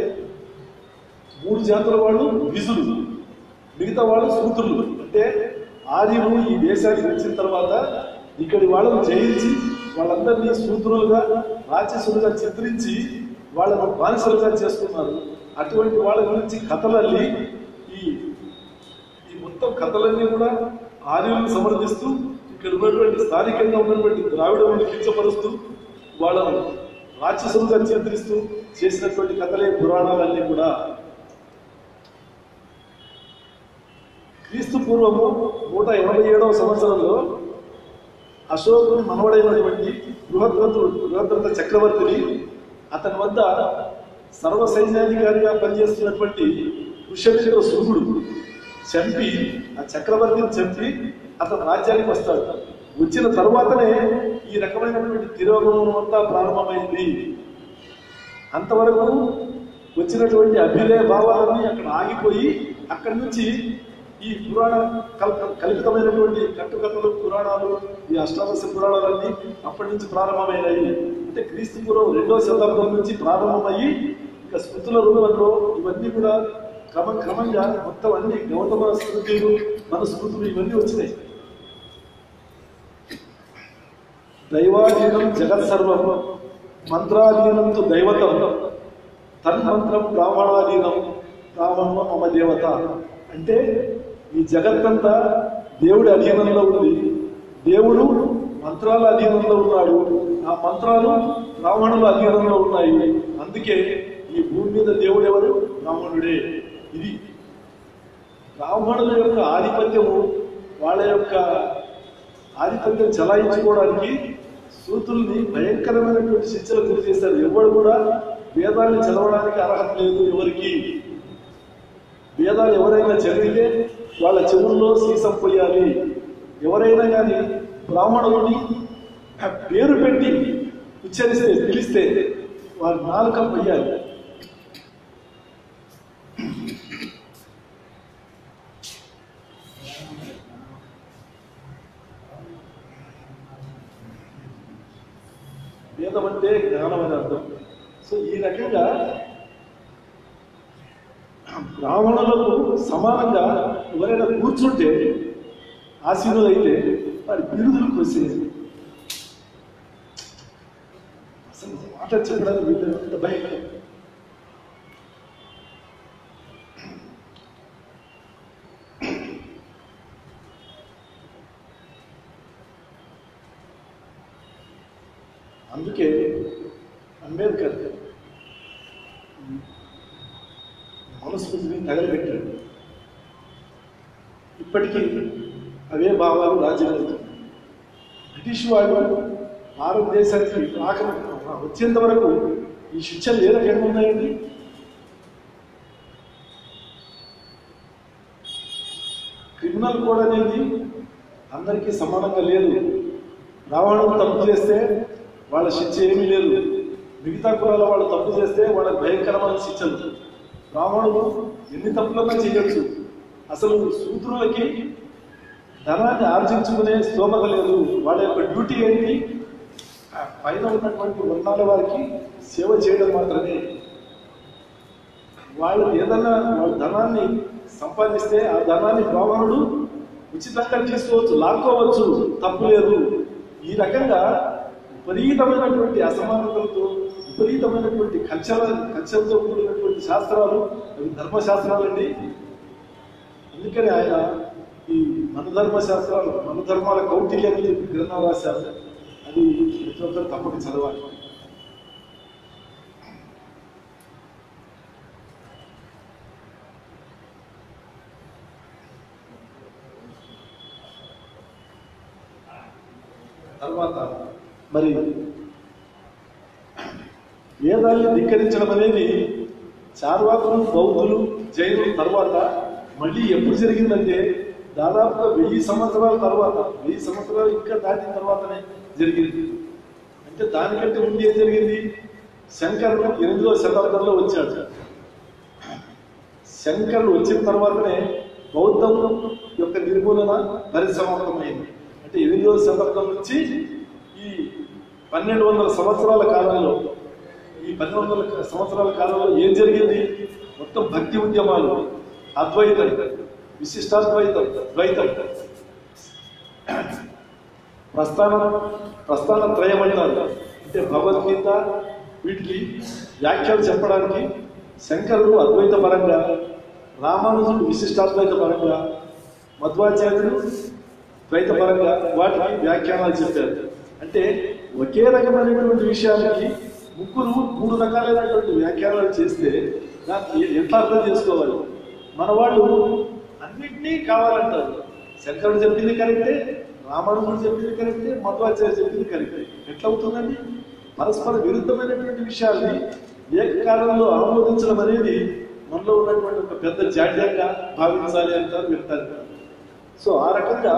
Speaker 1: మూడు జాతుల వాళ్ళు విజులు మిగతా వాళ్ళు సూత్రులు అంటే ఆర్యులు ఈ దేశానికి వచ్చిన తర్వాత ఇక్కడి వాళ్ళని జయించి వాళ్ళందరినీ సూత్రులుగా రాక్షసులుగా చిత్రించి వాళ్ళను బానిసలుగా చేసుకున్నారు అటువంటి వాళ్ళ గురించి కథలల్లి ఈ ఈ మొత్తం కథలన్నీ కూడా ఆర్యులను సమర్థిస్తూ ఇక్కడ ఉన్నటువంటి స్థానికంగా ఉన్నటువంటి ద్రావిడములను కించపరుస్తూ వాళ్ళను రాక్షసులుగా చిత్రిస్తూ చేసినటువంటి కథలే పురాణాలన్నీ కూడా క్రీస్తు పూర్వము నూట ఎనభై ఏడవ సంవత్సరంలో అశోకుని మనవడైనటువంటి బృహద్రథుడు బృహద్రథ చక్రవర్తిని అతని వద్ద సర్వ సైన్యాధికారిగా పనిచేస్తున్నటువంటి ఋషభేంద్ర శృంగుడు చంపి ఆ చక్రవర్తిని చంపి అతని రాజ్యానికి వస్తాడు వచ్చిన తర్వాతనే ఈ రకమైనటువంటి తిరోగమనం అంతా ప్రారంభమైంది అంతవరకు వచ్చినటువంటి అభ్యుదయ భావాలన్నీ అక్కడ ఆగిపోయి అక్కడి నుంచి ఈ పురాణ కల్ కల్పితమైనటువంటి కట్టుకథలు పురాణాలు ఈ అష్టాదశ పురాణాలన్నీ అప్పటి నుంచి ప్రారంభమైనాయి అంటే క్రీస్తు పూర్వం రెండవ శతాబ్దం నుంచి ప్రారంభమయ్యి ఇక స్మృతుల రూపంలో ఇవన్నీ కూడా క్రమ క్రమంగా మొత్తం అన్ని గౌతమ స్మృతులు మన స్మృతులు ఇవన్నీ వచ్చినాయి దైవాధీనం జగత్ సర్వం మంత్రాధీనం తు దైవతం తన్మంత్రం బ్రాహ్మణాధీనం బ్రాహ్మణ మమ దేవత అంటే ఈ జగత్తంతా దేవుడి అధీనంలో ఉంది దేవుడు మంత్రాల అధీనంలో ఉన్నాడు ఆ మంత్రాలు బ్రాహ్మణుల అధీనంలో ఉన్నాయి అందుకే ఈ భూమి మీద దేవుడు ఎవరు బ్రాహ్మణుడే ఇది బ్రాహ్మణుల యొక్క ఆధిపత్యము వాళ్ళ యొక్క ఆధిపత్యం చలాయించుకోవడానికి సూతుల్ని భయంకరమైనటువంటి శిక్షలు గురి చేశారు ఎవరు కూడా వేదాన్ని చదవడానికి అర్హత లేదు ఎవరికి వేదాలు ఎవరైనా చదివితే వాళ్ళ చెవుల్లో సీసం పోయాలి ఎవరైనా కానీ బ్రాహ్మణుడిని ఆ పేరు పెట్టి ఉచ్చరిస్తే పిలిస్తే వారి నాలుక పోయాలి వేదం అంటే జ్ఞానం అని అర్థం సో ఈ రకంగా బ్రాహ్మణులకు సమానంగా ఎవరైనా కూర్చుంటే ఆశీనులైతే వారి బిరుదులకు వచ్చేది అసలు మాట చెప్పడానికి వీళ్ళు ఎంత భయం అందుకే అంబేద్కర్ మనస్మృతిని తగలబెట్టాడు ఇప్పటికీ అవే భావాలు రాజ్యమవుతుంది బ్రిటిష్ వాళ్ళు భారతదేశానికి రాక వచ్చేంత వరకు ఈ శిక్షలు ఏ రకంగా ఉన్నాయండి క్రిమినల్ కోడ్ అనేది అందరికీ సమానంగా లేదు రావణుడు తప్పు చేస్తే వాళ్ళ శిక్ష ఏమీ లేదు మిగతా కులాల వాళ్ళు తప్పు చేస్తే వాళ్ళకి భయంకరమైన శిక్షలు బ్రాహ్మణులు ఎన్ని తప్పులన్నా చేయొచ్చు అసలు శూద్రులకి ధనాన్ని ఆర్జించుకునే స్తోమత లేదు వాళ్ళ యొక్క డ్యూటీ ఏంటి ఆ పైన ఉన్నటువంటి వర్ణాల వారికి సేవ చేయడం మాత్రమే వాళ్ళు ఏదన్నా వాళ్ళ ధనాన్ని సంపాదిస్తే ఆ ధనాన్ని బ్రాహ్మణుడు ఉచితంగా తీసుకోవచ్చు లాక్కోవచ్చు తప్పు లేదు ఈ రకంగా విపరీతమైనటువంటి అసమానతలతో విపరీతమైనటువంటి కక్షల కక్షలతో కూడినటువంటి శాస్త్రాలు అవి ధర్మశాస్త్రాలండి అందుకని ఆయన ఈ మన ధర్మ శాస్త్రాలు మన ధర్మాల కౌటిల్యం అని చెప్పి గ్రంథం రాశారు అది ప్రతి ఒక్కరు తప్పక చదవాలి తర్వాత మరి వేదాల్ని ధిక్కరించడం అనేది చార్వాకులు బౌద్ధులు జైనుల తర్వాత మళ్ళీ ఎప్పుడు జరిగిందంటే దాదాపుగా వెయ్యి సంవత్సరాల తర్వాత వెయ్యి సంవత్సరాలు ఇంకా దాటిన తర్వాతనే జరిగింది అంటే దానికంటే ముందు ఏం జరిగింది శంకరుడు ఎనిమిదవ శతాబ్దంలో వచ్చాడు శంకరుడు వచ్చిన తర్వాతనే బౌద్ధం యొక్క నిర్మూలన పరిసమాప్తమైంది అంటే ఎనిమిదవ శతాబ్దం నుంచి ఈ పన్నెండు వందల సంవత్సరాల కాలంలో ఈ పన్నెండు వందల సంవత్సరాల కాలంలో ఏం జరిగింది మొత్తం భక్తి ఉద్యమాలు అద్వైతం విశిష్టాద్వైతం ద్వైతం ప్రస్థానం ప్రస్థాన త్రయం అంటారు అంటే భగవద్గీత వీటికి వ్యాఖ్యలు చెప్పడానికి శంకరుడు అద్వైత పరంగా రామానుజుడు విశిష్టాద్వైత పరంగా మధ్వాచార్యుడు ద్వైత పరంగా వాటికి వ్యాఖ్యానాలు చెప్పారు అంటే ఒకే రకమైనటువంటి విషయాలకి ముగ్గురు మూడు రకాలైనటువంటి వ్యాఖ్యానాలు చేస్తే దాన్ని ఎట్లా అర్థం చేసుకోవాలి మన వాళ్ళు అన్నింటినీ కావాలంటారు శంకరుడు చెప్పింది కరెక్టే రామానుజుడు చెప్పింది కరెక్టే మధ్వాచార్య చెప్పింది కరెక్టే ఎట్లా అవుతుందండి పరస్పర విరుద్ధమైనటువంటి విషయాల్ని ఏకకాలంలో ఆమోదించడం అనేది మనలో ఉన్నటువంటి ఒక పెద్ద జాడ్యంగా భావించాలి అంటారు వింటారు సో ఆ రకంగా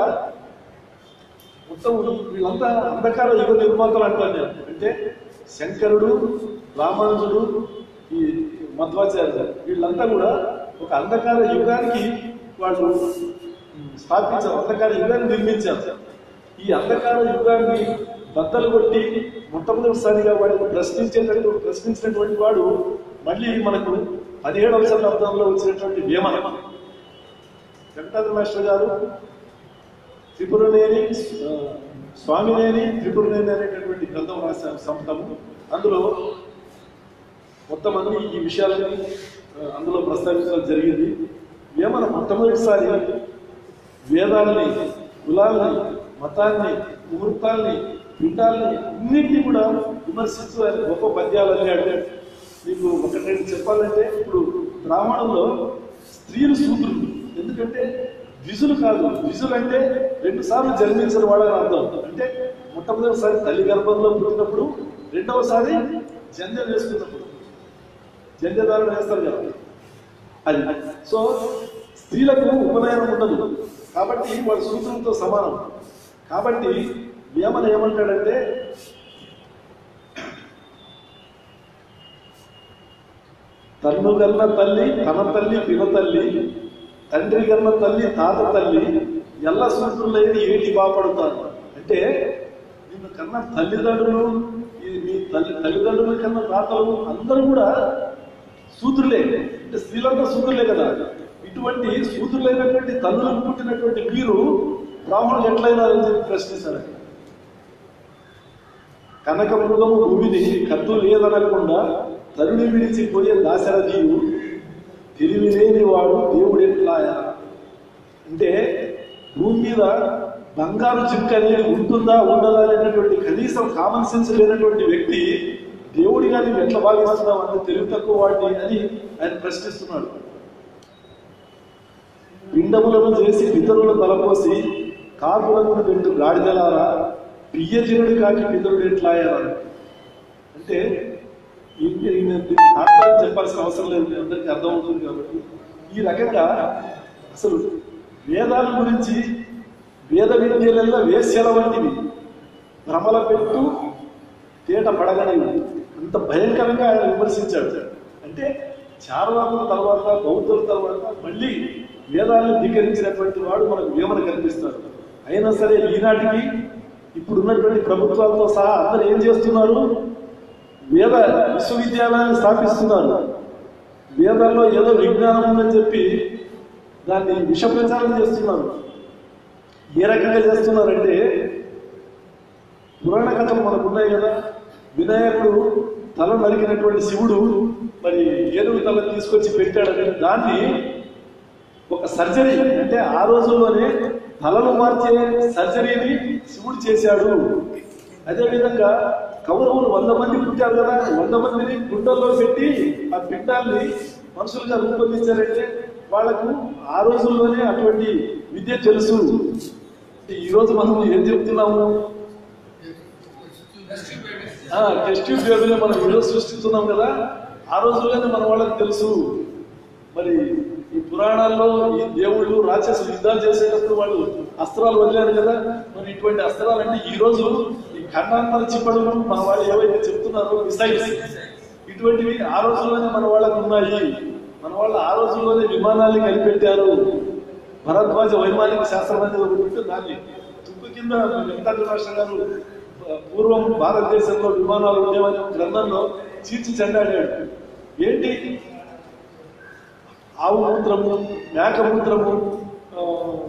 Speaker 1: మొత్తం వీళ్ళంతా అంధకార యుగ నిర్మాతలు అంటాను నేను అంటే శంకరుడు రామానుజుడు ఈ మధ్వాచార్య వీళ్ళంతా కూడా ఒక అంధకార యుగానికి వాళ్ళు స్థాపించారు అంధకార యుగాన్ని నిర్మించారు ఈ అంధకార యుగాన్ని బద్దలు కొట్టి మొట్టమొదటిసారిగా వాడిని ప్రశ్నించేటట్టు ప్రశ్నించినటువంటి వాడు మళ్ళీ మనకు పదిహేడవ శతాబ్దంలో వచ్చినటువంటి వేమన వెంకటాద్రి మాస్టర్ గారు త్రిపురనేని ఆ, స్వామినేని త్రిపురనేని అనేటటువంటి గ్రంథం రాశారు సంపుటము అందులో మొత్తం అన్ని ఈ విషయాలని ఆ, అందులో ప్రస్తావించడం జరిగింది వేమన మొట్టమొదటిసారి వేదాల్ని కులాల్ని మతాన్ని ముహూర్తాల్ని పీఠాల్ని అన్నింటినీ కూడా విమర్శిస్తూ ఆయన గొప్ప పద్యాలు అన్నాడు మీకు ఒకటి రెండు చెప్పాలంటే ఇప్పుడు బ్రాహ్మణంలో స్త్రీలు సూత్రులు ఎందుకంటే ద్విజులు కాదు ద్విజులు అంటే రెండు సార్లు జన్మించిన వాడని అర్థం అంటే మొట్టమొదటిసారి తల్లి గర్భంలో పుట్టినప్పుడు రెండవసారి జన్యం వేసుకున్నప్పుడు జన్యధారణ వేస్తారు కదా అది సో స్త్రీలకు ఉపనయనం ఉండదు కాబట్టి వాడు సూత్రంతో సమానం కాబట్టి వేమన ఏమంటాడంటే తన్ను గన్న తల్లి తన తల్లి పిన తల్లి తండ్రి గన్న తల్లి తాత తల్లి ఎల్ల సూత్రులైన ఏటి బాపడతారు అంటే నిన్ను కన్న తల్లిదండ్రులు ఈ మీ తల్లి తల్లిదండ్రుల కన్న తాతలు అందరూ కూడా సూత్రులే అంటే స్త్రీలంతా సూత్రులే కదా ఇటువంటి సూత్రులైనటువంటి తల్లులకు పుట్టినటువంటి మీరు బ్రాహ్మణులు ఎట్లయినా అని చెప్పి ప్రశ్నించారు కనక మృగము భూమిని కత్తు లేదనకుండా తరుణి విడిచిపోయే దాశరథియు తెలివి లేని వాడు దేవుడు ఎట్లాయా అంటే భూమి మీద బంగారు జింక అనేది ఉంటుందా ఉండదా అనేటటువంటి కనీసం కామన్ సెన్స్ లేనటువంటి వ్యక్తి దేవుడిగా నువ్వు ఎట్లా భావిస్తున్నావు అంటే తెలివి తక్కువ వాడిని అని ఆయన ప్రశ్నిస్తున్నాడు పిండములను చేసి పితరుల తలపోసి కాకులను పెట్టు గాడిదలారా పియ్యజనుడి కాకి పితరుడు ఎట్లాయా అంటే ఈయన- ఈయన దీన్ని తాత్పర్యం చెప్పాల్సిన అవసరం లేదు మీ అందరికీ అర్థమవుతుంది కాబట్టి ఈ రకంగా అసలు వేదాల గురించి వేద విద్యలలో వేశ్యల వంటివి భ్రమల పెట్టు తేట పడగని అంత భయంకరంగా ఆయన విమర్శించాడు అంటే చార్వాకుల తర్వాత బౌద్ధుల తర్వాత మళ్ళీ వేదాలను ధిక్కరించినటువంటి వాడు మనకు వేమన కనిపిస్తాడు అయినా సరే ఈనాటికి ఇప్పుడున్నటువంటి ప్రభుత్వాలతో సహా అందరూ ఏం చేస్తున్నారు వేద విశ్వవిద్యాలయాన్ని స్థాపిస్తున్నారు వేదాల్లో ఏదో విజ్ఞానం ఉందని చెప్పి దాన్ని విష ప్రచారం చేస్తున్నారు ఏ రకంగా చేస్తున్నారంటే పురాణ కథలు మనకు ఉన్నాయి కదా వినాయకుడు తల నరికినటువంటి శివుడు మరి ఏనుగు తల తీసుకొచ్చి పెట్టాడని దాన్ని ఒక సర్జరీ అంటే ఆ రోజుల్లోనే తలను మార్చే సర్జరీని శివుడు చేశాడు అదేవిధంగా కౌరవులు వంద మంది పుట్టారు కదా వంద మందిని గుండెల్లో పెట్టి ఆ పిండాల్ని మనుషులుగా రూపొందించారంటే వాళ్ళకు ఆ రోజుల్లోనే అటువంటి విద్య తెలుసు ఈ రోజు మనం ఏం చెప్తున్నాము ఆ, టెస్ట్ ట్యూబ్ బేబీలో మనం ఈరోజు సృష్టిస్తున్నాం కదా ఆ రోజుల్లోనే మన వాళ్ళకి తెలుసు మరి ఈ పురాణాల్లో ఈ దేవుళ్ళు రాక్షసులు యుద్ధాలు చేసేటప్పుడు వాళ్ళు అస్త్రాలు వదిలేరు కదా మరి ఇటువంటి అస్త్రాలు అంటే ఈ రోజు ఈ ఖండాంతర చిప్పడులు మన వాళ్ళు ఏవైతే చెప్తున్నారో మిసైల్స్ ఇటువంటివి ఆ రోజుల్లోనే మన వాళ్ళకు ఉన్నాయి మన వాళ్ళు ఆ రోజుల్లోనే విమానాల్ని కనిపెట్టారు భరద్వాజ వైమానిక శాస్త్రం అనేది ఒకటి ఉంటే దాన్ని తుప్పు కింద వెంకటాద్రి రాష్ట్ర గారు ఆ, పూర్వం భారతదేశంలో విమానాలు ఉండేవని ఒక గ్రంథంలో చీల్చి చెండాడాడు ఏంటి ఆవు మూత్రము మేక మూత్రము ఆ,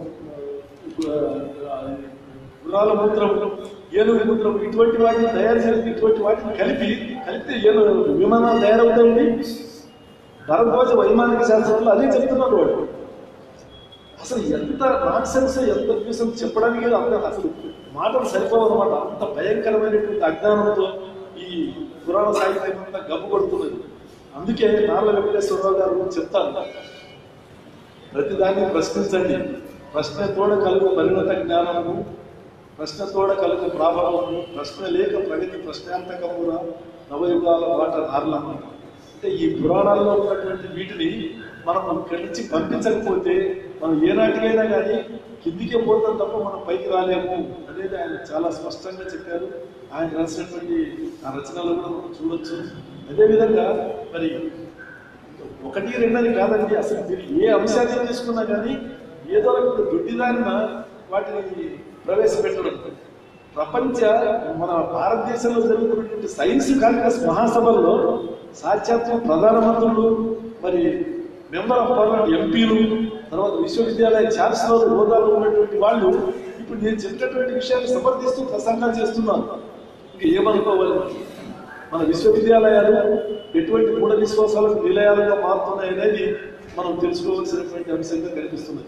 Speaker 1: ఆ, గుర్రాల మూత్రము ఏనుగు మూత్రము ఇటువంటి వాటిని తయారు చేసి ఇటువంటి వాటిని కలిపి కలిపితే ఏను విమానాలు తయారవుతాయండి భరద్వాజ వైమానిక శాస్త్రంలో అదే చెప్తున్నారు వాడు అసలు ఎంత నాన్సెన్స్ ఎంత న్యూసెన్ చెప్పడానికి అంత అసలు మాటలు సరిపోవన్నమాట అంత భయంకరమైనటువంటి అజ్ఞానంతో ఈ పురాణ సాహిత్యం అంతా గబ్బు కొడుతున్నది అందుకే నార్ల వెంకటేశ్వరరావు గారు చెప్తాను ప్రతిదాన్ని ప్రశ్నించండి ప్రశ్న తోడ కలుగు పరిణత జ్ఞానము ప్రశ్న తోడ కలుగు ప్రాభవము ప్రశ్న లేక ప్రగతి ప్రశ్నాంతకమున నవయుగాల బాట నార్లమ్మ అంటే ఈ పురాణాల్లో ఉన్నటువంటి వీటిని మనం ఇక్కడి నుంచి పంపించకపోతే మనం ఏనాటికైనా కానీ కిందికే పోతాం తప్ప మనం పైకి రాలేము అనేది ఆయన చాలా స్పష్టంగా చెప్పారు ఆయన రాసినటువంటి ఆ రచనలు కూడా మనం చూడొచ్చు అదేవిధంగా మరి ఒకటి రెండని కాదండి అసలు మీరు ఏ అంశాన్ని తీసుకున్నా కానీ ఏదో ఒక దొడ్డిదారిన వాటిని ప్రవేశపెట్టడం ప్రపంచ మన భారతదేశంలో జరుగుతున్నటువంటి సైన్స్ కాంగ్రెస్ మహాసభల్లో సాక్షాత్తు ప్రధానమంత్రులు మరి మెంబర్ ఆఫ్ పార్లమెంట్ ఎంపీలు తర్వాత విశ్వవిద్యాలయ ఛాన్సలర్ హోదాలో ఉన్నటువంటి వాళ్ళు ఇప్పుడు నేను చెప్పినటువంటి విషయాన్ని సమర్థిస్తూ ప్రసంగాలు చేస్తున్నారు ఇంకా ఏమనుకోవాలి మన విశ్వవిద్యాలయాలు ఎటువంటి మూఢ విశ్వాసాలకు నిలయాలుగా మారుతున్నాయి అనేది మనం తెలుసుకోవాల్సినటువంటి అంశంగా కనిపిస్తున్నది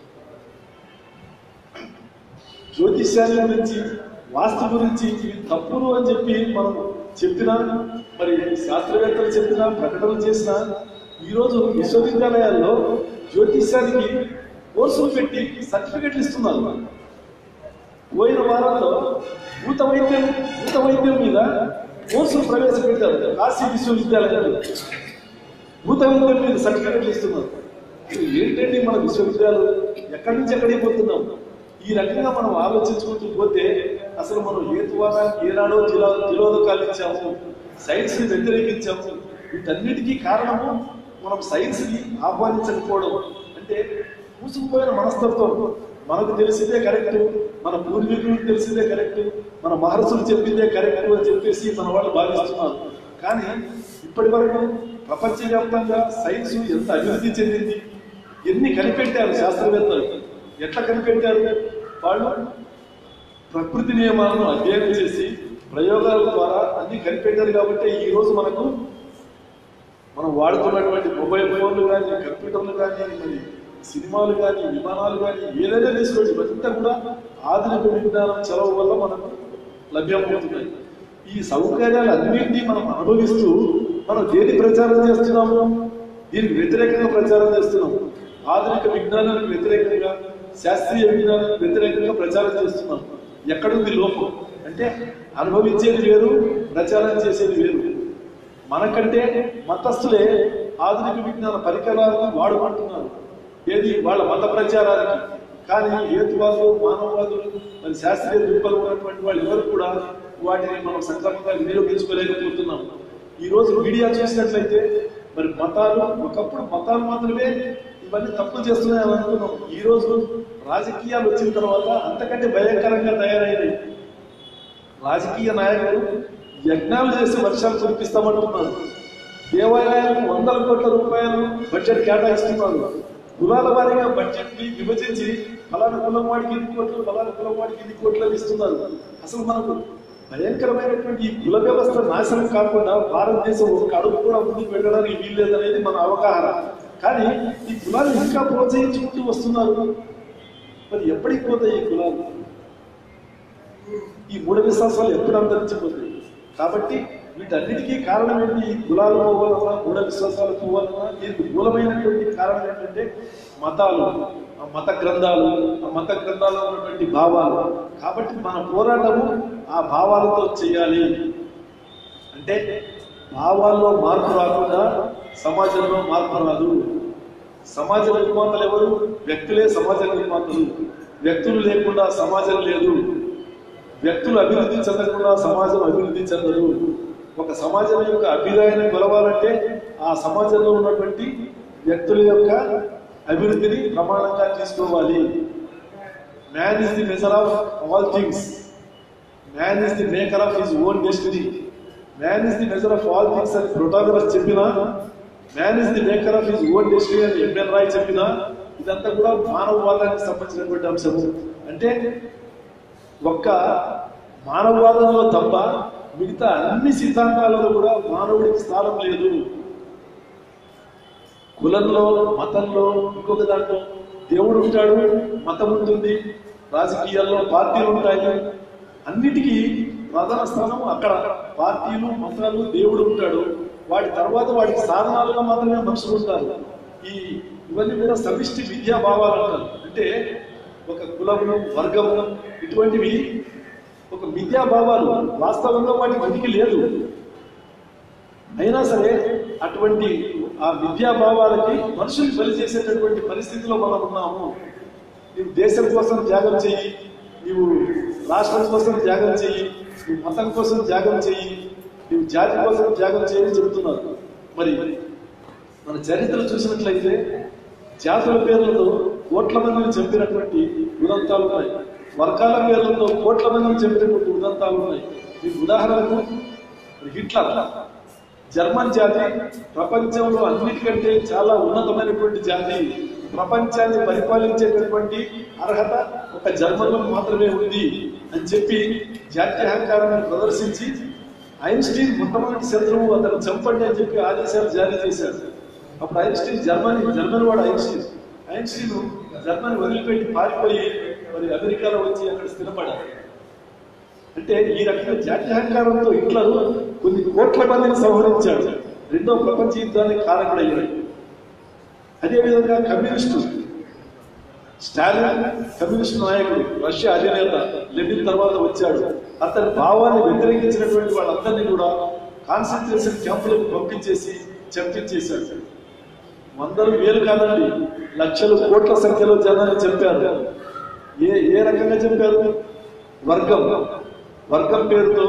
Speaker 1: జ్యోతిష్యాన్ని గురించి వాస్తు గురించి ఇవి తప్పులు అని చెప్పి మనం చెప్పినా మరి శాస్త్రవేత్తలు చెప్పినా ప్రకటనలు చేసినా ఈరోజు విశ్వవిద్యాలయాల్లో జ్యోతిష్యానికి కోర్సులు పెట్టి సర్టిఫికెట్లు ఇస్తున్నారు పోయిన వారంలో భూత వైద్యం భూత వైద్యం మీద కోర్సులు ప్రవేశపెట్టారు కాశీ విశ్వవిద్యాలయంలో భూత వైద్యం మీద సర్టిఫికెట్లు ఇస్తున్నారు ఇది ఏంటండి మన విశ్వవిద్యాలయం ఎక్కడి నుంచి ఎక్కడికి పోతున్నాం ఈ రకంగా మనం ఆలోచించుకుంటూ పోతే అసలు మనం ఏ ద్వారా ఏనాడో తిలో తిలోదకాలు ఇచ్చాము సైన్స్ ని వ్యతిరేకించాము వీటన్నిటికీ కారణము మనం సైన్స్ ని ఆహ్వానించకపోవడం అంటే మూసుకుపోయిన మనస్తత్వం మనకు తెలిసిందే కరెక్ట్ మన పూర్వీకులకు తెలిసిందే కరెక్ట్ మన మహర్షులు చెప్పిందే కరెక్ట్ అని చెప్పేసి మన వాళ్ళు భావిస్తున్నారు కానీ ఇప్పటి వరకు ప్రపంచవ్యాప్తంగా సైన్స్ ఎంత అభివృద్ధి చెందింది ఎన్ని కనిపెట్టారు శాస్త్రవేత్తలు ఎట్లా కనిపెట్టారు వాళ్ళు ప్రకృతి నియమాలను అధ్యయనం చేసి ప్రయోగాల ద్వారా అన్ని కనిపెట్టారు కాబట్టి ఈ రోజు మనకు మనం వాడుతున్నటువంటి మొబైల్ ఫోన్లు కానీ కంప్యూటర్లు కానీ మరి సినిమాలు కానీ విమానాలు కానీ ఏదైనా తీసుకోండి ఇవంతా కూడా ఆధునిక విజ్ఞానం చలవ వల్ల మనకు లభ్యమవుతున్నాయి ఈ సౌకర్యాలు అన్నింటినీ మనం అనుభవిస్తూ మనం దేని ప్రచారం చేస్తున్నాము దీనికి వ్యతిరేకంగా ప్రచారం చేస్తున్నాము ఆధునిక విజ్ఞానానికి వ్యతిరేకంగా శాస్త్రీయ విజ్ఞానానికి వ్యతిరేకంగా ప్రచారం చేస్తున్నాం ఎక్కడుంది లోపం అంటే అనుభవించేది వేరు ప్రచారం చేసేది వేరు మనకంటే మతస్థులే ఆధునిక విజ్ఞాన పరికరాలను వాడుకుంటున్నారు ఏది వాళ్ళ మత ప్రచారానికి కానీ హేతువాదులు మానవవాదులు మరి శాస్త్రీయ దృక్పథం ఉన్నటువంటి వాళ్ళు ఎవరు కూడా వాటిని మనం సక్రమంగా వినియోగించుకోలేకపోతున్నాం ఈ రోజు మీడియా చూసినట్లయితే మరి మతాలు ఒకప్పుడు మతాలు మాత్రమే ఇవన్నీ తప్పులు చేస్తున్నాయని అనుకున్నాం ఈ రోజు రాజకీయాలు వచ్చిన తర్వాత అంతకంటే భయంకరంగా తయారైనాయి రాజకీయ నాయకులు యజ్ఞాలు చేసి వర్షాలు కురిపిస్తామంటున్నారు దేవాలయాలకు వందల కోట్ల రూపాయలు బడ్జెట్ కేటాయిస్తున్నారు కులాల వారీగా బడ్జెట్ ని విభజించి ఫలానా కులం వాడికి ఇన్ని కోట్లు ఫలానా కులం వాడికి ఇన్ని కోట్లు అని ఇస్తున్నారు అసలు మనకు భయంకరమైనటువంటి ఈ కుల వ్యవస్థ నాశనం కాకుండా భారతదేశం ఒక అడుగు కూడా ముందుకు వెళ్ళడానికి వీల్లేదనేది మన అవగాహన కానీ ఈ కులాలు ఇంకా ప్రోత్సహించుకుంటూ వస్తున్నారు మరి ఎప్పటికి పోతాయి ఈ కులాలు ఈ మూఢ విశ్వాసాలు ఎప్పుడు అంతరించిపోతాయి కాబట్టి వీటన్నిటికీ కారణం ఏంటి ఈ కులాల పోవాలన్నా మూఢ విశ్వాసాలు పోవాలన్నా దీనికి మూలమైనటువంటి కారణం ఏంటంటే మతాలు ఆ మత గ్రంథాలు ఆ మత గ్రంథాల్లో ఉన్నటువంటి భావాలు కాబట్టి మన పోరాటము ఆ భావాలతో చేయాలి అంటే భావాల్లో మార్పు రాకుండా సమాజంలో మార్పు రాదు సమాజ నిర్మాతలు ఎవరు వ్యక్తులే సమాజ నిర్మాతలు వ్యక్తులు లేకుండా సమాజం లేదు వ్యక్తులు అభివృద్ధి చెందకుండా సమాజం అభివృద్ధి చెందదు ఒక సమాజం యొక్క అభ్యుదయాన్ని కొలవాలంటే ఆ సమాజంలో ఉన్నటువంటి వ్యక్తుల యొక్క అభివృద్ధిని ప్రమాణంగా తీసుకోవాలి man is the measure of all things man is the maker of his own destiny man is the measure of all things అని ప్రొటాగరస్ చెప్పిన man is the maker of his own destiny అని MN Roy చెప్పిన ఇదంతా కూడా మానవవాదానికి సంబంధించినటువంటి అంశము అంటే ఒక్క మానవవాదంలో తప్ప మిగతా అన్ని సిద్ధాంతాలలో కూడా మానవుడికి స్థానం లేదు కులంలో మతంలో ఇంకొక దాంట్లో దేవుడు ఉంటాడు మతం ఉంటుంది రాజకీయాల్లో పార్టీలు ఉంటాయి అన్నిటికీ ప్రధాన స్థానం అక్కడ పార్టీలు మతాలు దేవుడు ఉంటాడు వాటి తర్వాత వాటికి సాధనాలుగా మాత్రమే మనుషులు ఉంటారు ఈ ఇవన్నీ కూడా సమిష్టి విద్యా భావాలు అంటారు అంటే ఒక కులము వర్గము ఇటువంటివి ఒక విద్యా భావాలు వాస్తవంగా వాటికి ఉనికి లేదు అయినా సరే అటువంటి ఆ విద్యా భావాలకి మనుషులు బలి చేసేటటువంటి పరిస్థితిలో మనం ఉన్నాము నీవు దేశం కోసం త్యాగం చెయ్యి నీవు రాష్ట్రం కోసం త్యాగం చెయ్యి నువ్వు మతం కోసం త్యాగం చెయ్యి నీవు జాతి కోసం త్యాగం చేయని చెబుతున్నారు మరి మన చరిత్ర చూసినట్లయితే జాతుల పేర్లతో కోట్ల మందిని చంపినటువంటి ఉదంతాలు ఉన్నాయి వర్గాల పేర్లతో కోట్ల మందిని చంపినటువంటి ఉదంతాలు ఉన్నాయి మీకు ఉదాహరణకు హిట్లర్ జర్మన్ జాతి ప్రపంచంలో అన్నిటికంటే చాలా ఉన్నతమైనటువంటి జాతి ప్రపంచాన్ని పరిపాలించేటటువంటి అర్హత ఒక జర్మన్లకు మాత్రమే ఉంది అని చెప్పి జాత్యహంకారాన్ని ప్రదర్శించి ఐన్స్టీన్ మొట్టమొదటి శత్రువు అతను చంపండి అని చెప్పి ఆదేశాలు జారీ చేశాడు అప్పుడు ఐన్స్టీన్ జర్మనీ జర్మన్ వాడు ఐన్స్టీన్ ఐన్స్టీన్ జర్మనీ వదిలిపెట్టి పారిపోయి మరి అమెరికాలో వచ్చి అక్కడ స్థిరపడ్డాడు అంటే ఈ రకంగా జాత్యహంకారంతో హిట్లర్ కొన్ని కోట్ల మందిని సంహరించాడు రెండో ప్రపంచ యుద్ధానికి కారకుడయ్యాడు అదేవిధంగా కమ్యూనిస్టు స్టాలిన్ కమ్యూనిస్ట్ నాయకుడు రష్యా అధినేత లెనిన్ తర్వాత వచ్చాడు అతని భావాన్ని వ్యతిరేకించినటువంటి వాళ్ళందరినీ కూడా కాన్సన్ట్రేషన్ క్యాంపులకు పంపించేసి చంపించేశాడు వందలు వేలు కాదండి లక్షలు కోట్ల సంఖ్యలో జనాన్ని చంపారు ఏ ఏ రకంగా చంపారు వర్గం వర్గం పేరుతో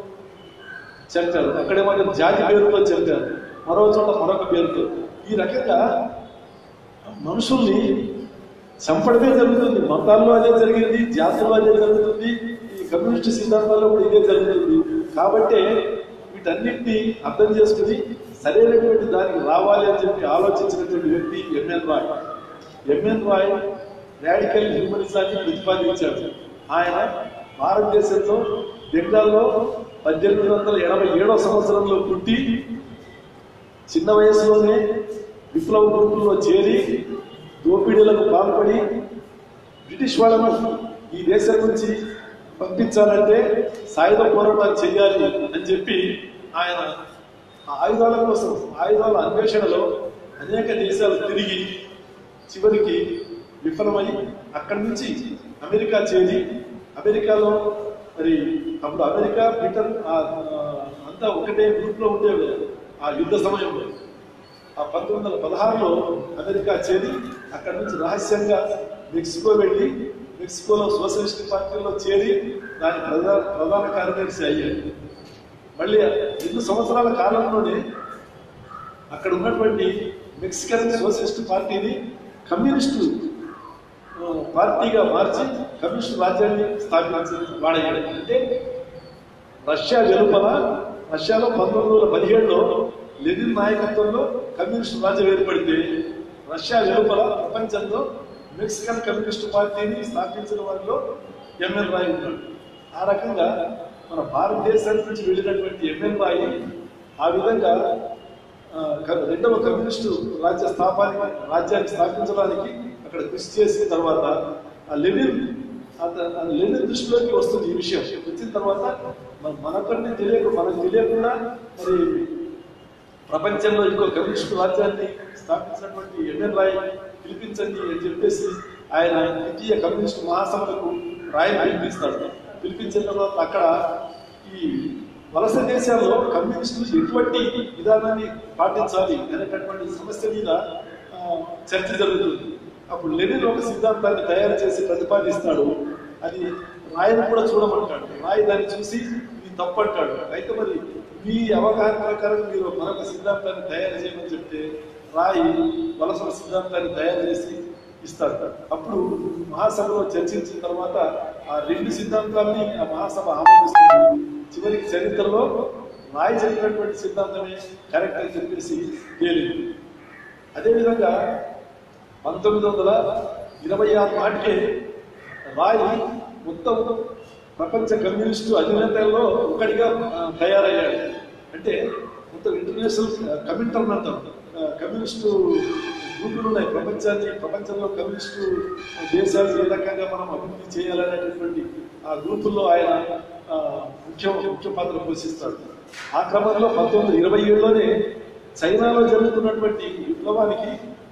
Speaker 1: చంపారు అక్కడేమో జాతి పేరుతో చంపారు మరో చోట మరొక పేరుతో ఈ రకంగా మనుషుల్ని చంపడమే జరుగుతుంది మతాల్లో అదే జరిగింది జాతుల్లో అదే జరుగుతుంది ఈ కమ్యూనిస్ట్ సిద్ధాంతాల్లో కూడా ఇదే జరుగుతుంది కాబట్టి వీటన్నిటిని అర్థం చేసుకుని సరైనటువంటి దానికి రావాలి అని చెప్పి ఆలోచించినటువంటి వ్యక్తి MN Roy MN Roy radical హ్యూమనిజాన్ని ప్రతిపాదించాడు ఆయన భారతదేశంలో బెంగాల్లో పద్దెనిమిది వందల ఎనభై ఏడవ సంవత్సరంలో పుట్టి చిన్న వయసులోనే విప్లవ గ్రూపుల్లో చేరి దోపిడీలకు పాల్పడి బ్రిటిష్ వాళ్ళను ఈ దేశం నుంచి పంపించాలంటే సాయుధ పోరాటాలు చేయాలి అని చెప్పి ఆయన ఆ ఆయుధాల కోసం ఆయుధాల అన్వేషణలో అనేక దేశాలు తిరిగి చివరికి విఫలమై అక్కడి నుంచి అమెరికా చేరి అమెరికాలో మరి అప్పుడు అమెరికా బ్రిటన్ ఆ, ఆ, అంతా ఒకటే గ్రూప్ లో ఉండేవి ఆ యుద్ధ సమయంలో ఆ పంతొమ్మిది వందల పదహారులో అమెరికా చేరి అక్కడి నుంచి రహస్యంగా మెక్సికో వెళ్ళి మెక్సికోలో సోషలిస్ట్ పార్టీలో చేరి దాని ప్రధాన ప్రధాన కార్యదర్శి అయ్యాడు మళ్ళీ రెండు సంవత్సరాల కాలంలోనే అక్కడ ఉన్నటువంటి మెక్సికన్ సోషలిస్ట్ పార్టీని కమ్యూనిస్టు ఆ, పార్టీగా మార్చి కమ్యూనిస్టు రాజ్యాన్ని స్థాపించిన వాడయ్యాడు అంటే రష్యా వెలుపల రష్యాలో పంతొమ్మిది వందల పదిహేడులో లెనిన్ నాయకత్వంలో కమ్యూనిస్టు రాజ్యం ఏర్పడితే రష్యా వెలుపల ప్రపంచంలో మెక్సికన్ కమ్యూనిస్టు పార్టీని స్థాపించిన వారిలో ఎంఎన్ రాయ్ ఉన్నాడు ఆ రకంగా మన భారతదేశం నుంచి వెళ్ళినటువంటి ఎంఎన్ రాయ్ ఆ విధంగా ఆ, క- రెండవ కమ్యూనిస్టు రాజ్య స్థాపానికి రాజ్యాన్ని స్థాపించడానికి అక్కడ కృషి చేసిన తర్వాత ఆ లెనిన్ అత- ఆ లెనిన్ దృష్టిలోకి వస్తుంది ఈ విషయం వచ్చిన తర్వాత మన- మనకొన్ని తెలియక మనకు తెలియకుండా మరి ప్రపంచంలో ఇంకో కమ్యూనిస్టు రాజ్యాన్ని స్థాపించినటువంటి ఎంఎన్ రాయ్ పిలిపించండి అని చెప్పేసి ఆయన ద్వితీయ కమ్యూనిస్టు మహాసభలకు రాయ్ పిలిపిస్తాడు పిలిపించిన తర్వాత అక్కడ ఈ వలస దేశాల్లో కమ్యూనిస్టులు ఎటువంటి విధానాన్ని పాటించాలి అనేటటువంటి సమస్య మీద ఆ, చర్చ జరుగుతుంది అప్పుడు లెనిన్ ఒక సిద్ధాంతాన్ని తయారు చేసి ప్రతిపాదిస్తాడు అది రాయను కూడా చూడమంటాడు రాయి దాన్ని చూసి ఇది తప్పు అంటాడు అయితే మరి మీ అవగాహన ప్రకారం మీరు మరొక సిద్ధాంతాన్ని తయారు చేయమని చెప్తే రాయి వలసల సిద్ధాంతాన్ని తయారు చేసి ఇస్తాడు అప్పుడు మహాసభలో చర్చించిన తర్వాత ఆ రెండు సిద్ధాంతాన్ని ఆ మహాసభ ఆమోదిస్తుంది చివరికి చరిత్రలో రాయి చెప్పినటువంటి సిద్ధాంతమే కరెక్ట్ అని చెప్పేసి తేలింది అదేవిధంగా పంతొమ్మిది వందల ఇరవై ఆరు నాటికే రాయ్ మొత్తం ప్రపంచ కమ్యూనిస్టు అధినేతల్లో ఒకటిగా ఆ, తయారయ్యాడు అంటే మొత్తం ఇంటర్నేషనల్ కమింటర్ అంటాం ఆ, కమ్యూనిస్టు గ్రూపులు ఉన్నాయి ప్రపంచాన్ని ప్రపంచంలో కమ్యూనిస్టు దేశాలు ఏ రకంగా మనం అభివృద్ధి చేయాలనేటటువంటి ఆ గ్రూపుల్లో ఆయన ఆ, ముఖ్య ముఖ్య పాత్ర పోషిస్తాడు ఆ క్రమంలో పంతొమ్మిది వందల ఇరవై ఏడులోనే చైనాలో జరుగుతున్నటువంటి విప్లవానికి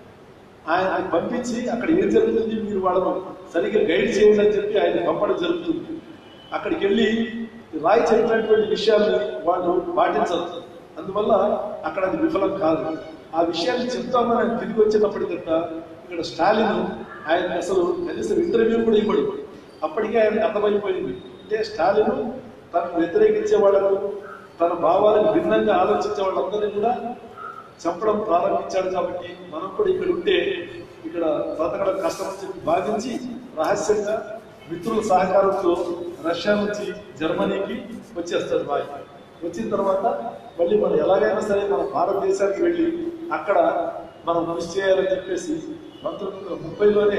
Speaker 1: ఆయన పంపించి అక్కడ ఏం జరుగుతుంది మీరు వాళ్ళను సరిగ్గా గైడ్ చేయండి అని చెప్పి ఆయన పంపడం జరుగుతుంది అక్కడికి వెళ్ళి రాయి చెప్పినటువంటి విషయాల్ని వాళ్ళు పాటించరు అందువల్ల అక్కడ అది విఫలం కాదు ఆ విషయాన్ని చెప్తామని ఆయన తిరిగి వచ్చేటప్పటికంట ఇక్కడ స్టాలిన్ ఆయన అసలు కనీసం ఇంటర్వ్యూ కూడా ఇవ్వడు అప్పటికే ఆయనకు అర్థమైపోయింది అంటే స్టాలిన్ తనను వ్యతిరేకించే వాళ్ళకు తన భావాలకు భిన్నంగా ఆలోచించే వాళ్ళందరినీ కూడా చంపడం ప్రారంభించాడు కాబట్టి మనం కూడా ఇక్కడ ఉంటే ఇక్కడ బ్రతకడం కష్టం అని చెప్పి భావించి రహస్యంగా మిత్రుల సహకారంతో రష్యా నుంచి జర్మనీకి వచ్చేస్తాడు బాయ్ వచ్చిన తర్వాత మళ్ళీ మనం ఎలాగైనా సరే మన భారతదేశానికి వెళ్ళి అక్కడ మనం కృషి చేయాలని చెప్పేసి పంతొమ్మిది వందల ముప్పైలోనే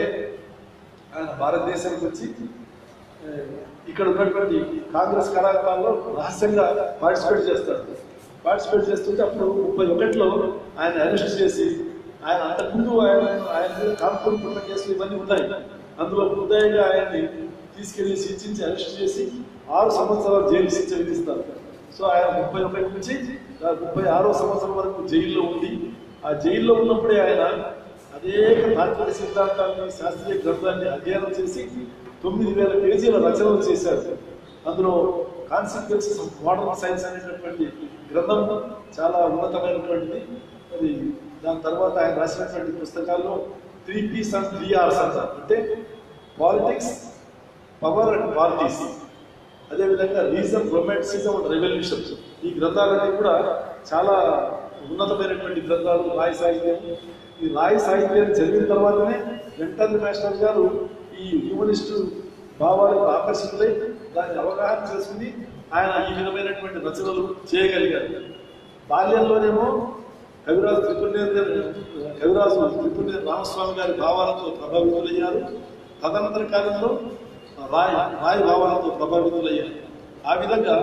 Speaker 1: ఆయన భారతదేశానికి వచ్చి ఏ, ఇక్కడ ఉన్నటువంటి కాంగ్రెస్ కళాకారుల్లో రహస్యంగా పార్టిసిపేట్ చేస్తాడు పార్టిసిపేట్ చేస్తుంటే అప్పుడు ముప్పై ఒకటిలో ఆయన అరెస్ట్ చేసి ఆయన అంతకుముందు ఆయన ఆయన మీద కాన్పూర్ పుట్టిన కేసులు ఇవన్నీ ఉన్నాయి అందులో ఉదయంగా ఆయన్ని తీసుకెళ్లి శిక్షించి అరెస్ట్ చేసి ఆరు సంవత్సరాలు జైలు శిక్ష విధిస్తారు సో ఆయన ముప్పై ఒకటి నుంచి ఆ ముప్పై ఆరో సంవత్సరం వరకు జైల్లో ఉండి ఆ జైల్లో ఉన్నప్పుడే ఆయన అనేక తాత్విక సిద్ధాంతాన్ని శాస్త్రీయ గ్రంథాన్ని అధ్యయనం చేసి తొమ్మిది వేల పేజీల రచనలు చేశారు అందులో కాన్సిక్వెన్సెస్ ఆఫ్ మోడర్న్ సైన్స్ అనేటటువంటి గ్రంథం చాలా ఉన్నతమైనటువంటిది మరి దాని తర్వాత ఆయన రాసినటువంటి పుస్తకాల్లో three P's and three R's అంటారు అంటే పాలిటిక్స్ పవర్ అండ్ పార్టీస్ అదేవిధంగా రీజన్ రొమాంటిసిజం అండ్ రెవల్యూషన్ ఈ గ్రంథాలన్నీ కూడా చాలా ఉన్నతమైనటువంటి గ్రంథాలు రాయి సాహిత్యం ఈ రాయి సాహిత్యాన్ని చదివిన తర్వాతనే వెంటనే మాస్టర్ గారు ఈ హ్యూమనిస్టు భావాలకు ఆకర్షితులై దాన్ని అవగాహన చేసుకుని ఆయన ఈ విధమైనటువంటి రచనలు చేయగలిగారు బాల్యంలోనేమో కవిరాజు త్రిపుణేంద్ర కవిరాజు త్రిపుణేంద్ర రామస్వామి గారి భావాలతో ప్రభావితులయ్యారు తదనంతర కాలంలో రాయ్ రాయ్ భావాలతో ప్రభావితులయ్యారు ఆ విధంగా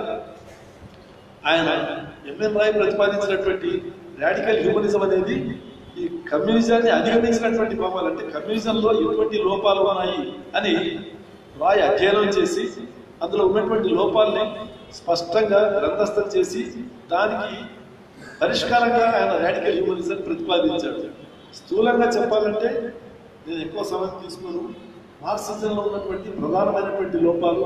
Speaker 1: ఆయన ఎంఎన్ రాయ్ ప్రతిపాదించినటువంటి రాడికల్ హ్యూమనిజం అనేది ఈ కమ్యూనిజాన్ని అధిగమించినటువంటి భావాలు అంటే కమ్యూనిజంలో ఎటువంటి లోపాలు ఉన్నాయి అని రాయ్ అధ్యయనం చేసి అందులో ఉన్నటువంటి లోపాలని స్పష్టంగా గ్రంథస్థం చేసి దానికి పరిష్కారంగా ఆయన రాడికల్ హ్యూమనిజం ప్రతిపాదించాడు స్థూలంగా చెప్పాలంటే నేను ఎక్కువ సమయం తీసుకోను మార్క్సిజంలో ఉన్నటువంటి ప్రధానమైనటువంటి లోపాలు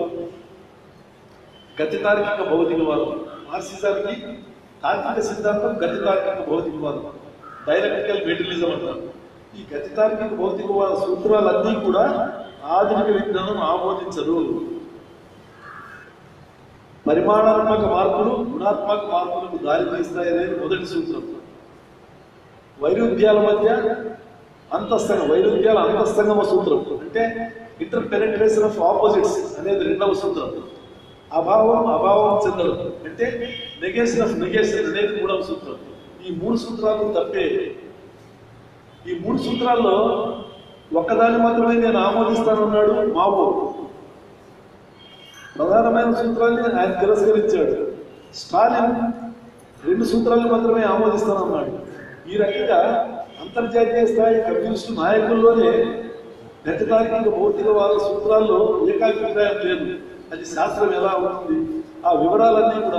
Speaker 1: గతి తార్కిక భౌతికవాదం మార్క్సిజానికి తార్కిక సిద్ధాంతం గతి తార్కిక భౌతికవాదం డైలెక్టికల్ మెటీరియలిజం అంటారు ఈ గతి తార్కిక భౌతికవాద సూత్రాలన్నీ కూడా ఆధునిక విజ్ఞానం ఆమోదించదు పరిమాణాత్మక మార్పులు గుణాత్మక మార్పులకు దారితీస్తాయనేది మొదటి సూత్రం వైరుధ్యాల మధ్య అంతస్తంగ వైరుధ్యాల అంతస్తంగమ సూత్రం అంటే ఇంటర్ పెనట్రేషన్ ఆఫ్ ఆపోజిట్స్ అనేది రెండవ సూత్రం అభావం అభావం చెందడం అంటే నెగేషన్ ఆఫ్ నెగేషన్ అనేది మూడవ సూత్రం ఈ మూడు సూత్రాలు తప్పే ఈ మూడు సూత్రాల్లో ఒక్కదాన్ని మాత్రమే నేను ఆమోదిస్తానన్నాడు మావో ప్రధానమైన సూత్రాన్ని ఆయన తిరస్కరించాడు స్టాలిన్ రెండు సూత్రాలను మాత్రమే ఆమోదిస్తానన్నాడు ఈ రకంగా అంతర్జాతీయ స్థాయి కమ్యూనిస్టు నాయకుల్లోనే గతితార్కిక భౌతికవాద సూత్రాల్లో ఏకాభిప్రాయం లేదు అది శాస్త్రం ఎలా ఉంటుంది ఆ వివరాలన్నీ కూడా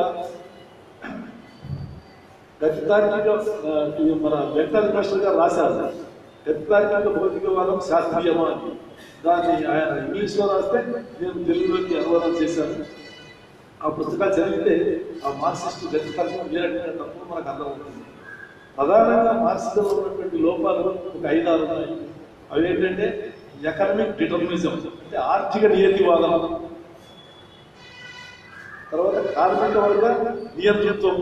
Speaker 1: గతితార్కిక ఆ, ఈ మన వెంకట మాస్టర్ గారు రాశారు గతితార్కిక భౌతికవాదం శాస్త్రీయమా అని దాన్ని ఆయన ఇంగ్లీష్లో రాస్తే నేను తెలుగులోకి అనువాదం చేశాను ఆ పుస్తకాలు చదివితే ఆ మార్క్సిస్ట్ గతితార్కికం ఏ రకంగా తప్పు మనకు అర్థమవుతుంది ప్రధానంగా మార్క్సిజంలో ఉన్నటువంటి లోపాలు ఒక ఐదారు ఉన్నాయి అవి ఏంటంటే ఎకనమిక్ డిటర్మినిజం అంటే ఆర్థిక నియతివాదం తర్వాత కార్మిక వర్గ నియంతృత్వం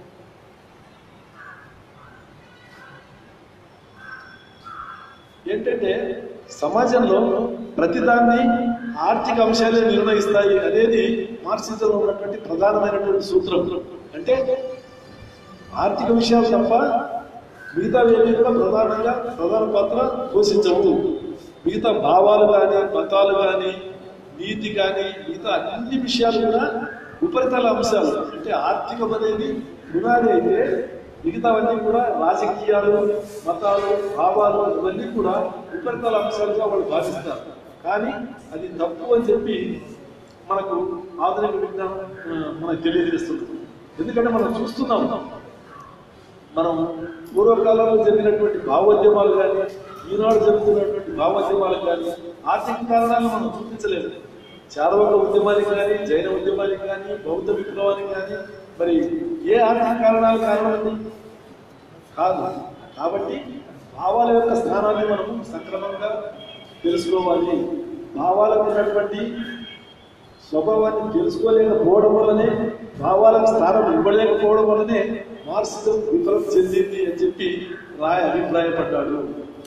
Speaker 1: ఏంటంటే సమాజంలో ప్రతిదాన్ని ఆర్థిక అంశాలే నిర్ణయిస్తాయి అనేది మార్క్సిజంలో ఉన్నటువంటి ప్రధానమైనటువంటి సూత్రం అంటే ఆర్థిక విషయాలు తప్ప మిగతా ఏమీ కూడా ప్రధానంగా ప్రధాన పాత్ర పోషించవు మిగతా భావాలు కానీ మతాలు కానీ నీతి కానీ మిగతా అన్ని విషయాలు కూడా ఉపరితల అంశాలు అంటే ఆర్థికం అనేది పునాది అయితే మిగతావన్నీ కూడా రాజకీయాలు మతాలు భావాలు ఇవన్నీ కూడా ఉపరితల అంశాలుగా వాళ్ళు భావిస్తారు కానీ అది తప్పు అని చెప్పి మనకు ఆధునిక విజ్ఞానం ఆ, మనకు తెలియజేస్తుంది ఎందుకంటే మనం చూస్తున్నాం మనం పూర్వకాలంలో జరిగినటువంటి భావోద్యమాలు కానీ ఈనాడు జరుగుతున్నటువంటి భావోద్యమాలు కానీ ఆర్థిక కారణాలను మనం చూపించలేదు చారవక ఉద్యమానికి కానీ జైన ఉద్యమానికి కానీ బౌద్ధ విప్లవానికి కానీ మరి ఏ ఆర్థిక కారణాలు కారణమండి కాదు కాబట్టి భావాల యొక్క స్థానాన్ని మనం సక్రమంగా తెలుసుకోవాలి భావాలకు ఉన్నటువంటి స్వభావాన్ని తెలుసుకోలేకపోవడం వల్లనే భావాలకు స్థానం ఇవ్వలేకపోవడం వల్లనే మార్క్సిజం విఫలం చెందింది అని చెప్పి రాయ్ అభిప్రాయపడ్డాడు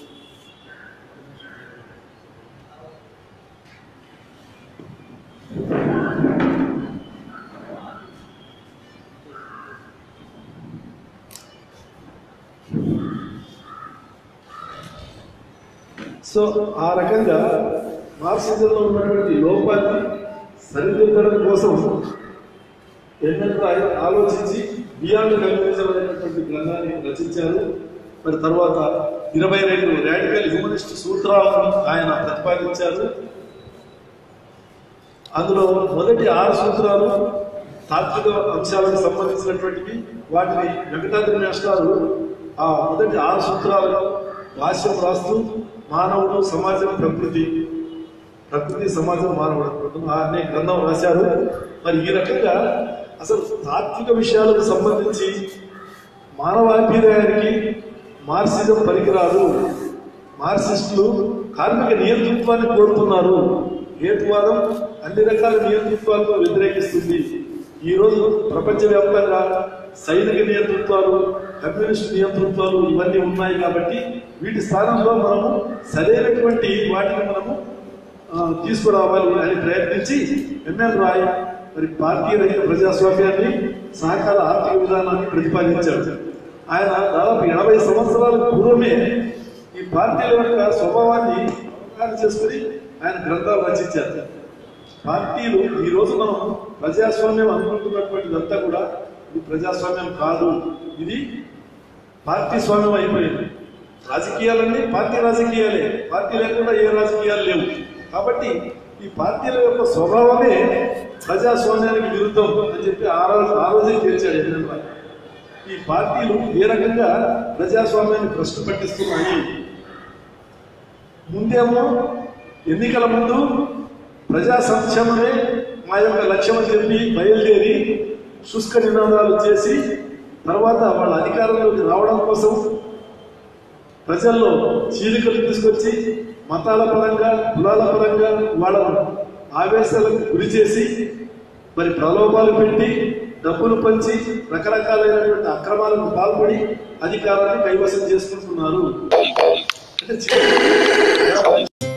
Speaker 1: సో ఆ రకంగా మార్క్సిజంలో ఉన్నటువంటి లోపాన్ని సరిదిద్దడం కోసం ఎన్నెన్నో ఆయన ఆలోచించి బియాండ్ కమ్యూనిజం అనేటువంటి గ్రంథాన్ని రచించారు మరి తర్వాత ఇరవై రెండు రాడికల్ హ్యూమనిస్ట్ సూత్రాలను ఆయన ప్రతిపాదించారు అందులో మొదటి ఆరు సూత్రాలు తాత్విక అంశాలకు సంబంధించినటువంటివి వాటిని వెంకటాద్రి మాస్టారు ఆ మొదటి ఆరు సూత్రాలను భాష్యం రాస్తూ మానవుడు సమాజం ప్రకృతి ప్రకృతి సమాజం మానవుడు అనే గ్రంథం రాశారు మరి ఈ రకంగా అసలు తాత్విక విషయాలకు సంబంధించి మానవాభ్యుదయానికి మార్క్సిజం పనికిరాదు మార్క్సిస్టులు కార్మిక నియంతృత్వాన్ని కోరుతున్నారు హేతువాదం అన్ని రకాల నియంతృత్వాలతో వ్యతిరేకిస్తుంది ఈ రోజు ప్రపంచవ్యాప్తంగా సైనిక నియంతృత్వాలు కమ్యూనిస్ట్ నియంతృత్వాలు ఇవన్నీ ఉన్నాయి కాబట్టి వీటి స్థానంలో మనము సరైనటువంటి వాటిని మనము ఆ, తీసుకురావాలి అని ప్రయత్నించి ఎంఎల్ రాయ్ మరి పార్టీ రహిత ప్రజాస్వామ్యాన్ని సహకార ఆర్థిక విధానాన్ని ప్రతిపాదించాడు ఆయన దాదాపు ఎనభై సంవత్సరాల పూర్వమే ఈ పార్టీల యొక్క స్వభావాన్ని అవగాహన చేసుకుని ఆయన గ్రంథాలు రచించారు పార్టీలు ఈ రోజు మనం ప్రజాస్వామ్యం అనుకుంటున్నటువంటిదంతా కూడా ఇది ప్రజాస్వామ్యం కాదు ఇది పార్టీ స్వామ్యం అయిపోయింది రాజకీయాలన్నీ పార్టీ రాజకీయాలే పార్టీ లేకుండా ఏ రాజకీయాలు లేవు కాబట్టి ఈ పార్టీల యొక్క స్వభావమే ప్రజాస్వామ్యానికి విరుద్ధం అని చెప్పి ఆ రోజు ఆ రోజే తేల్చాడు ఎన్ఎన్ రాయ్. ఈ పార్టీలు ఏ రకంగా ప్రజాస్వామ్యాన్ని భ్రష్టు పట్టిస్తున్నాయి ముందేమో ఎన్నికల ముందు ప్రజా సంక్షేమమే మా యొక్క లక్ష్యం అని చెప్పి బయలుదేరి శుష్క నినాదాలు చేసి తర్వాత వాళ్ళ అధికారంలోకి రావడం కోసం ప్రజల్లో చీలికలు తీసుకొచ్చి మతాల పరంగా కులాల పరంగా వాళ్ళను ఆవేశాలకు గురి చేసి మరి ప్రలోభాలు పెట్టి డబ్బులు పంచి రకరకాలైనటువంటి అక్రమాలకు పాల్పడి అధికారాన్ని కైవసం చేసుకుంటున్నారు అంటే చివరికి